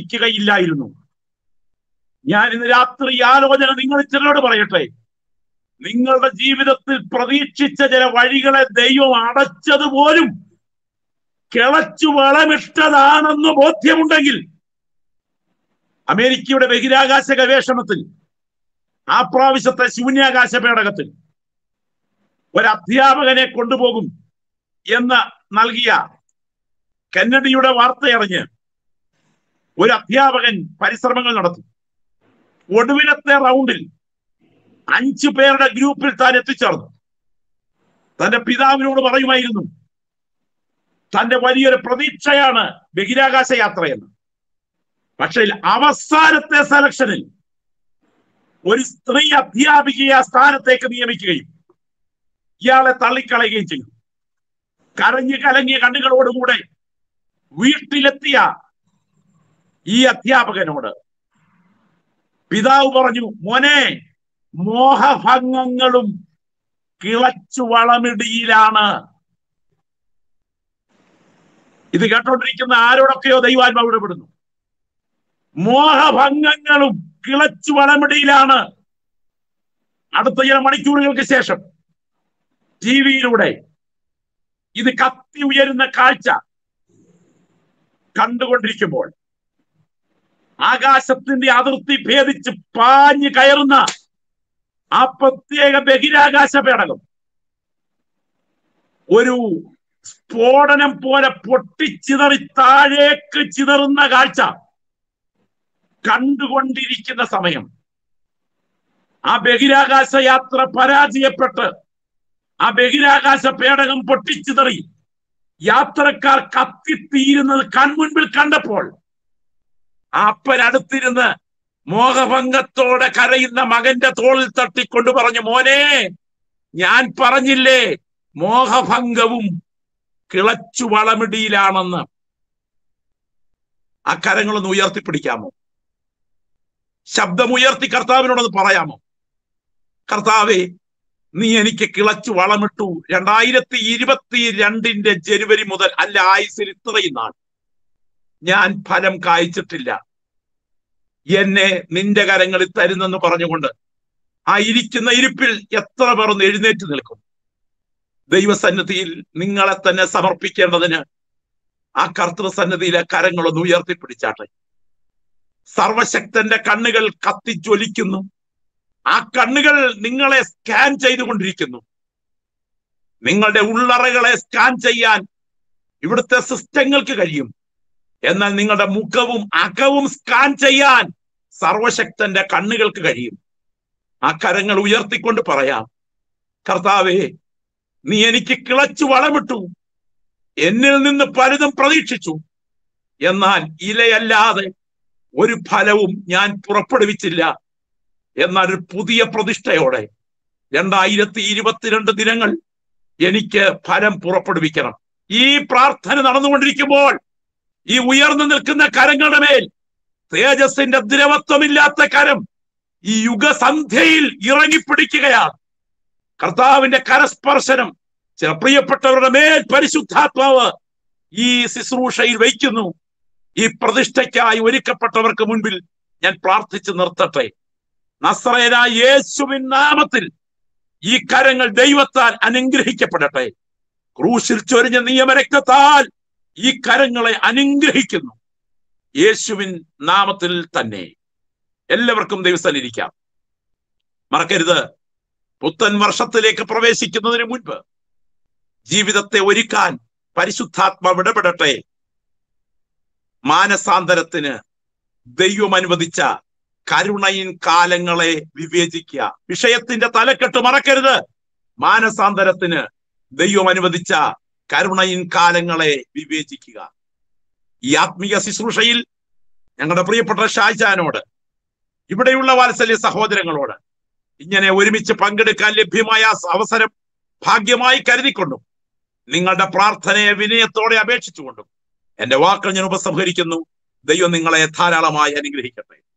അവശേഷിക്കുകയില്ലായിരുന്നു ഞാൻ ഇന്ന് രാത്രി ഈ ആലോചന നിങ്ങൾ ചിലരോട് പറയട്ടെ നിങ്ങളുടെ ജീവിതത്തിൽ പ്രതീക്ഷിച്ച ചില വഴികളെ ദൈവം അടച്ചതുപോലും കിളച്ചു വളമിട്ടതാണെന്ന് ബോധ്യമുണ്ടെങ്കിൽ അമേരിക്കയുടെ ബഹിരാകാശ ഗവേഷണത്തിൽ ആ പ്രാവശ്യത്തെ ശൂന്യാകാശ പേടകത്തിൽ ഒരു അധ്യാപകനെ കൊണ്ടുപോകും എന്ന് നൽകിയ കന്നഡിയുടെ വാർത്തയറിഞ്ഞ് ഒരു അധ്യാപകൻ പരിശ്രമങ്ങൾ നടത്തി ഒടുവിലത്തെ റൗണ്ടിൽ അഞ്ചു പേരുടെ ഗ്രൂപ്പിൽ താൻ എത്തിച്ചേർന്നു തന്റെ പിതാവിനോട് പറയുമായിരുന്നു തന്റെ വലിയൊരു പ്രതീക്ഷയാണ് ബഹിരാകാശ യാത്രയെന്ന് പക്ഷേ അവസാനത്തെ സെലക്ഷനിൽ ഒരു സ്ത്രീ അധ്യാപികയെ ആ സ്ഥാനത്തേക്ക് നിയമിക്കുകയും ഇയാളെ തള്ളിക്കളയുകയും ചെയ്തു കരഞ്ഞു കലങ്ങിയ കണ്ണുകളോടുകൂടെ വീട്ടിലെത്തിയ ഈ അധ്യാപകനോട് പിതാവ് പറഞ്ഞു മോനെ മോഹഭംഗങ്ങളും കിളച്ചു വളമിടിയിലാണ് ഇത് കേട്ടോണ്ടിരിക്കുന്ന ആരോടൊക്കെയോ ദൈവാത്മാവ് ഇടപെടുന്നു മോഹഭംഗങ്ങളും കിളച്ചു വളമിടിയിലാണ് അടുത്ത ചില മണിക്കൂറുകൾക്ക് ശേഷം ടി വിയിലൂടെ ഇത് കത്തി ഉയരുന്ന കാഴ്ച കണ്ടുകൊണ്ടിരിക്കുമ്പോൾ ആകാശത്തിന്റെ അതിർത്തി ഭേദിച്ച് പാഞ്ഞു കയറുന്ന ആ പ്രത്യേക ബഹിരാകാശ പേടകം ഒരു സ്ഫോടനം പോലെ പൊട്ടിച്ചിതറി താഴേക്ക് ചിതറുന്ന കാഴ്ച കണ്ടുകൊണ്ടിരിക്കുന്ന സമയം ആ ബഹിരാകാശ യാത്ര പരാജയപ്പെട്ട് ആ ബഹിരാകാശ പേടകം പൊട്ടിച്ചിതറി യാത്രക്കാർ കത്തിത്തീരുന്നത് കൺമുൻപിൽ കണ്ടപ്പോൾ ആ അപ്പൻ അടുത്തിരുന്ന് മോഹഭംഗത്തോടെ കരയുന്ന മകന്റെ തോളിൽ തട്ടിക്കൊണ്ട് പറഞ്ഞു മോനെ ഞാൻ പറഞ്ഞില്ലേ മോഹഭംഗവും കിളച്ചു വളമിടിയിലാണെന്ന് ആ കരങ്ങളൊന്ന് ഉയർത്തിപ്പിടിക്കാമോ ശബ്ദമുയർത്തി കർത്താവിനോടൊന്ന് പറയാമോ കർത്താവേ നീ എനിക്ക് കിളച്ചു വളമിട്ടു രണ്ടായിരത്തി ഇരുപത്തി രണ്ടിന്റെ ജനുവരി മുതൽ അല്ല ആയുസിൽ ഇത്രയും നാൾ ഞാൻ ഫലം കായ്ച്ചിട്ടില്ല എന്നെ നിന്റെ കരങ്ങളിൽ തരുന്നെന്ന് പറഞ്ഞുകൊണ്ട് ആ ഇരിക്കുന്ന ഇരിപ്പിൽ എത്ര പേർ ഒന്ന് എഴുന്നേറ്റ് നിൽക്കും ദൈവസന്നിധിയിൽ നിങ്ങളെ തന്നെ സമർപ്പിക്കേണ്ടതിന് ആ കർത്തൃസന്നിധിയിലെ കരങ്ങളൊന്ന് ഉയർത്തിപ്പിടിച്ചാട്ടെ സർവശക്തന്റെ കണ്ണുകൾ കത്തിജ്വലിക്കുന്നു ആ കണ്ണുകൾ നിങ്ങളെ സ്കാൻ ചെയ്തുകൊണ്ടിരിക്കുന്നു നിങ്ങളുടെ ഉള്ളറകളെ സ്കാൻ ചെയ്യാൻ ഇവിടുത്തെ സിസ്റ്റങ്ങൾക്ക് കഴിയും എന്നാൽ നിങ്ങളുടെ മുഖവും അകവും സ്കാൻ ചെയ്യാൻ സർവശക്തന്റെ കണ്ണുകൾക്ക് കഴിയും ആ കരങ്ങൾ ഉയർത്തിക്കൊണ്ട് പറയാം കർത്താവേ നീ എനിക്ക് കിളച്ചു വളമിട്ടു എന്നിൽ നിന്ന് പലതും പ്രതീക്ഷിച്ചു എന്നാൽ ഇലയല്ലാതെ ഒരു ഫലവും ഞാൻ പുറപ്പെടുവിച്ചില്ല എന്നാൽ ഒരു പുതിയ പ്രതിഷ്ഠയോടെ രണ്ടായിരത്തി ഇരുപത്തിരണ്ട് ദിനങ്ങൾ എനിക്ക് ഫലം പുറപ്പെടുവിക്കണം ഈ പ്രാർത്ഥന നടന്നുകൊണ്ടിരിക്കുമ്പോൾ ഈ ഉയർന്നു നിൽക്കുന്ന കരങ്ങളുടെ മേൽ തേജസ്സിന്റെ ദ്രവത്വമില്ലാത്ത കരം ഈ യുഗസന്ധ്യയിൽ ഇറങ്ങിപ്പിടിക്കുകയാണ് കർത്താവിന്റെ കരസ്പർശനം ചില പ്രിയപ്പെട്ടവരുടെ മേൽ പരിശുദ്ധാത്മാവ് ഈ ശുശ്രൂഷയിൽ വയ്ക്കുന്നു ഈ പ്രതിഷ്ഠയ്ക്കായി ഒരുക്കപ്പെട്ടവർക്ക് മുൻപിൽ ഞാൻ പ്രാർത്ഥിച്ചു നിർത്തട്ടെ നസ്രയനായ യേശുവിൻ നാമത്തിൽ ഈ കരങ്ങൾ ദൈവത്താൽ അനുഗ്രഹിക്കപ്പെടട്ടെ ക്രൂശിൽ ചൊരിഞ്ഞ നിയമരക്തത്താൽ ഈ കരങ്ങളെ അനുഗ്രഹിക്കുന്നു യേശുവിൻ നാമത്തിൽ തന്നെ എല്ലാവർക്കും ദൈവസ്ഥലിരിക്കാം മറക്കരുത് പുത്തൻ വർഷത്തിലേക്ക് പ്രവേശിക്കുന്നതിന് മുൻപ് ജീവിതത്തെ ഒരുക്കാൻ പരിശുദ്ധാത്മാവ് ഇടപെടട്ടെ മാനസാന്തരത്തിന് ദൈവം അനുവദിച്ച കരുണയിൻ കാലങ്ങളെ വിവേചിക്കുക വിഷയത്തിന്റെ തലക്കെട്ട് മറക്കരുത് മാനസാന്തരത്തിന് ദൈവം അനുവദിച്ച കരുണയിൻ കാലങ്ങളെ വിവേചിക്കുക ഈ ആത്മീയ ശുശ്രൂഷയിൽ ഞങ്ങളുടെ പ്രിയപ്പെട്ട ഷാജാനോട് ഇവിടെയുള്ള വാത്സല്യ സഹോദരങ്ങളോട് ഇങ്ങനെ ഒരുമിച്ച് പങ്കെടുക്കാൻ ലഭ്യമായ അവസരം ഭാഗ്യമായി കരുതിക്കൊണ്ടും നിങ്ങളുടെ പ്രാർത്ഥനയെ വിനയത്തോടെ അപേക്ഷിച്ചുകൊണ്ടും എന്റെ വാക്കുകൾ ഞാൻ ഉപസംഹരിക്കുന്നു ദൈവം നിങ്ങളെ ധാരാളമായി അനുഗ്രഹിക്കട്ടെ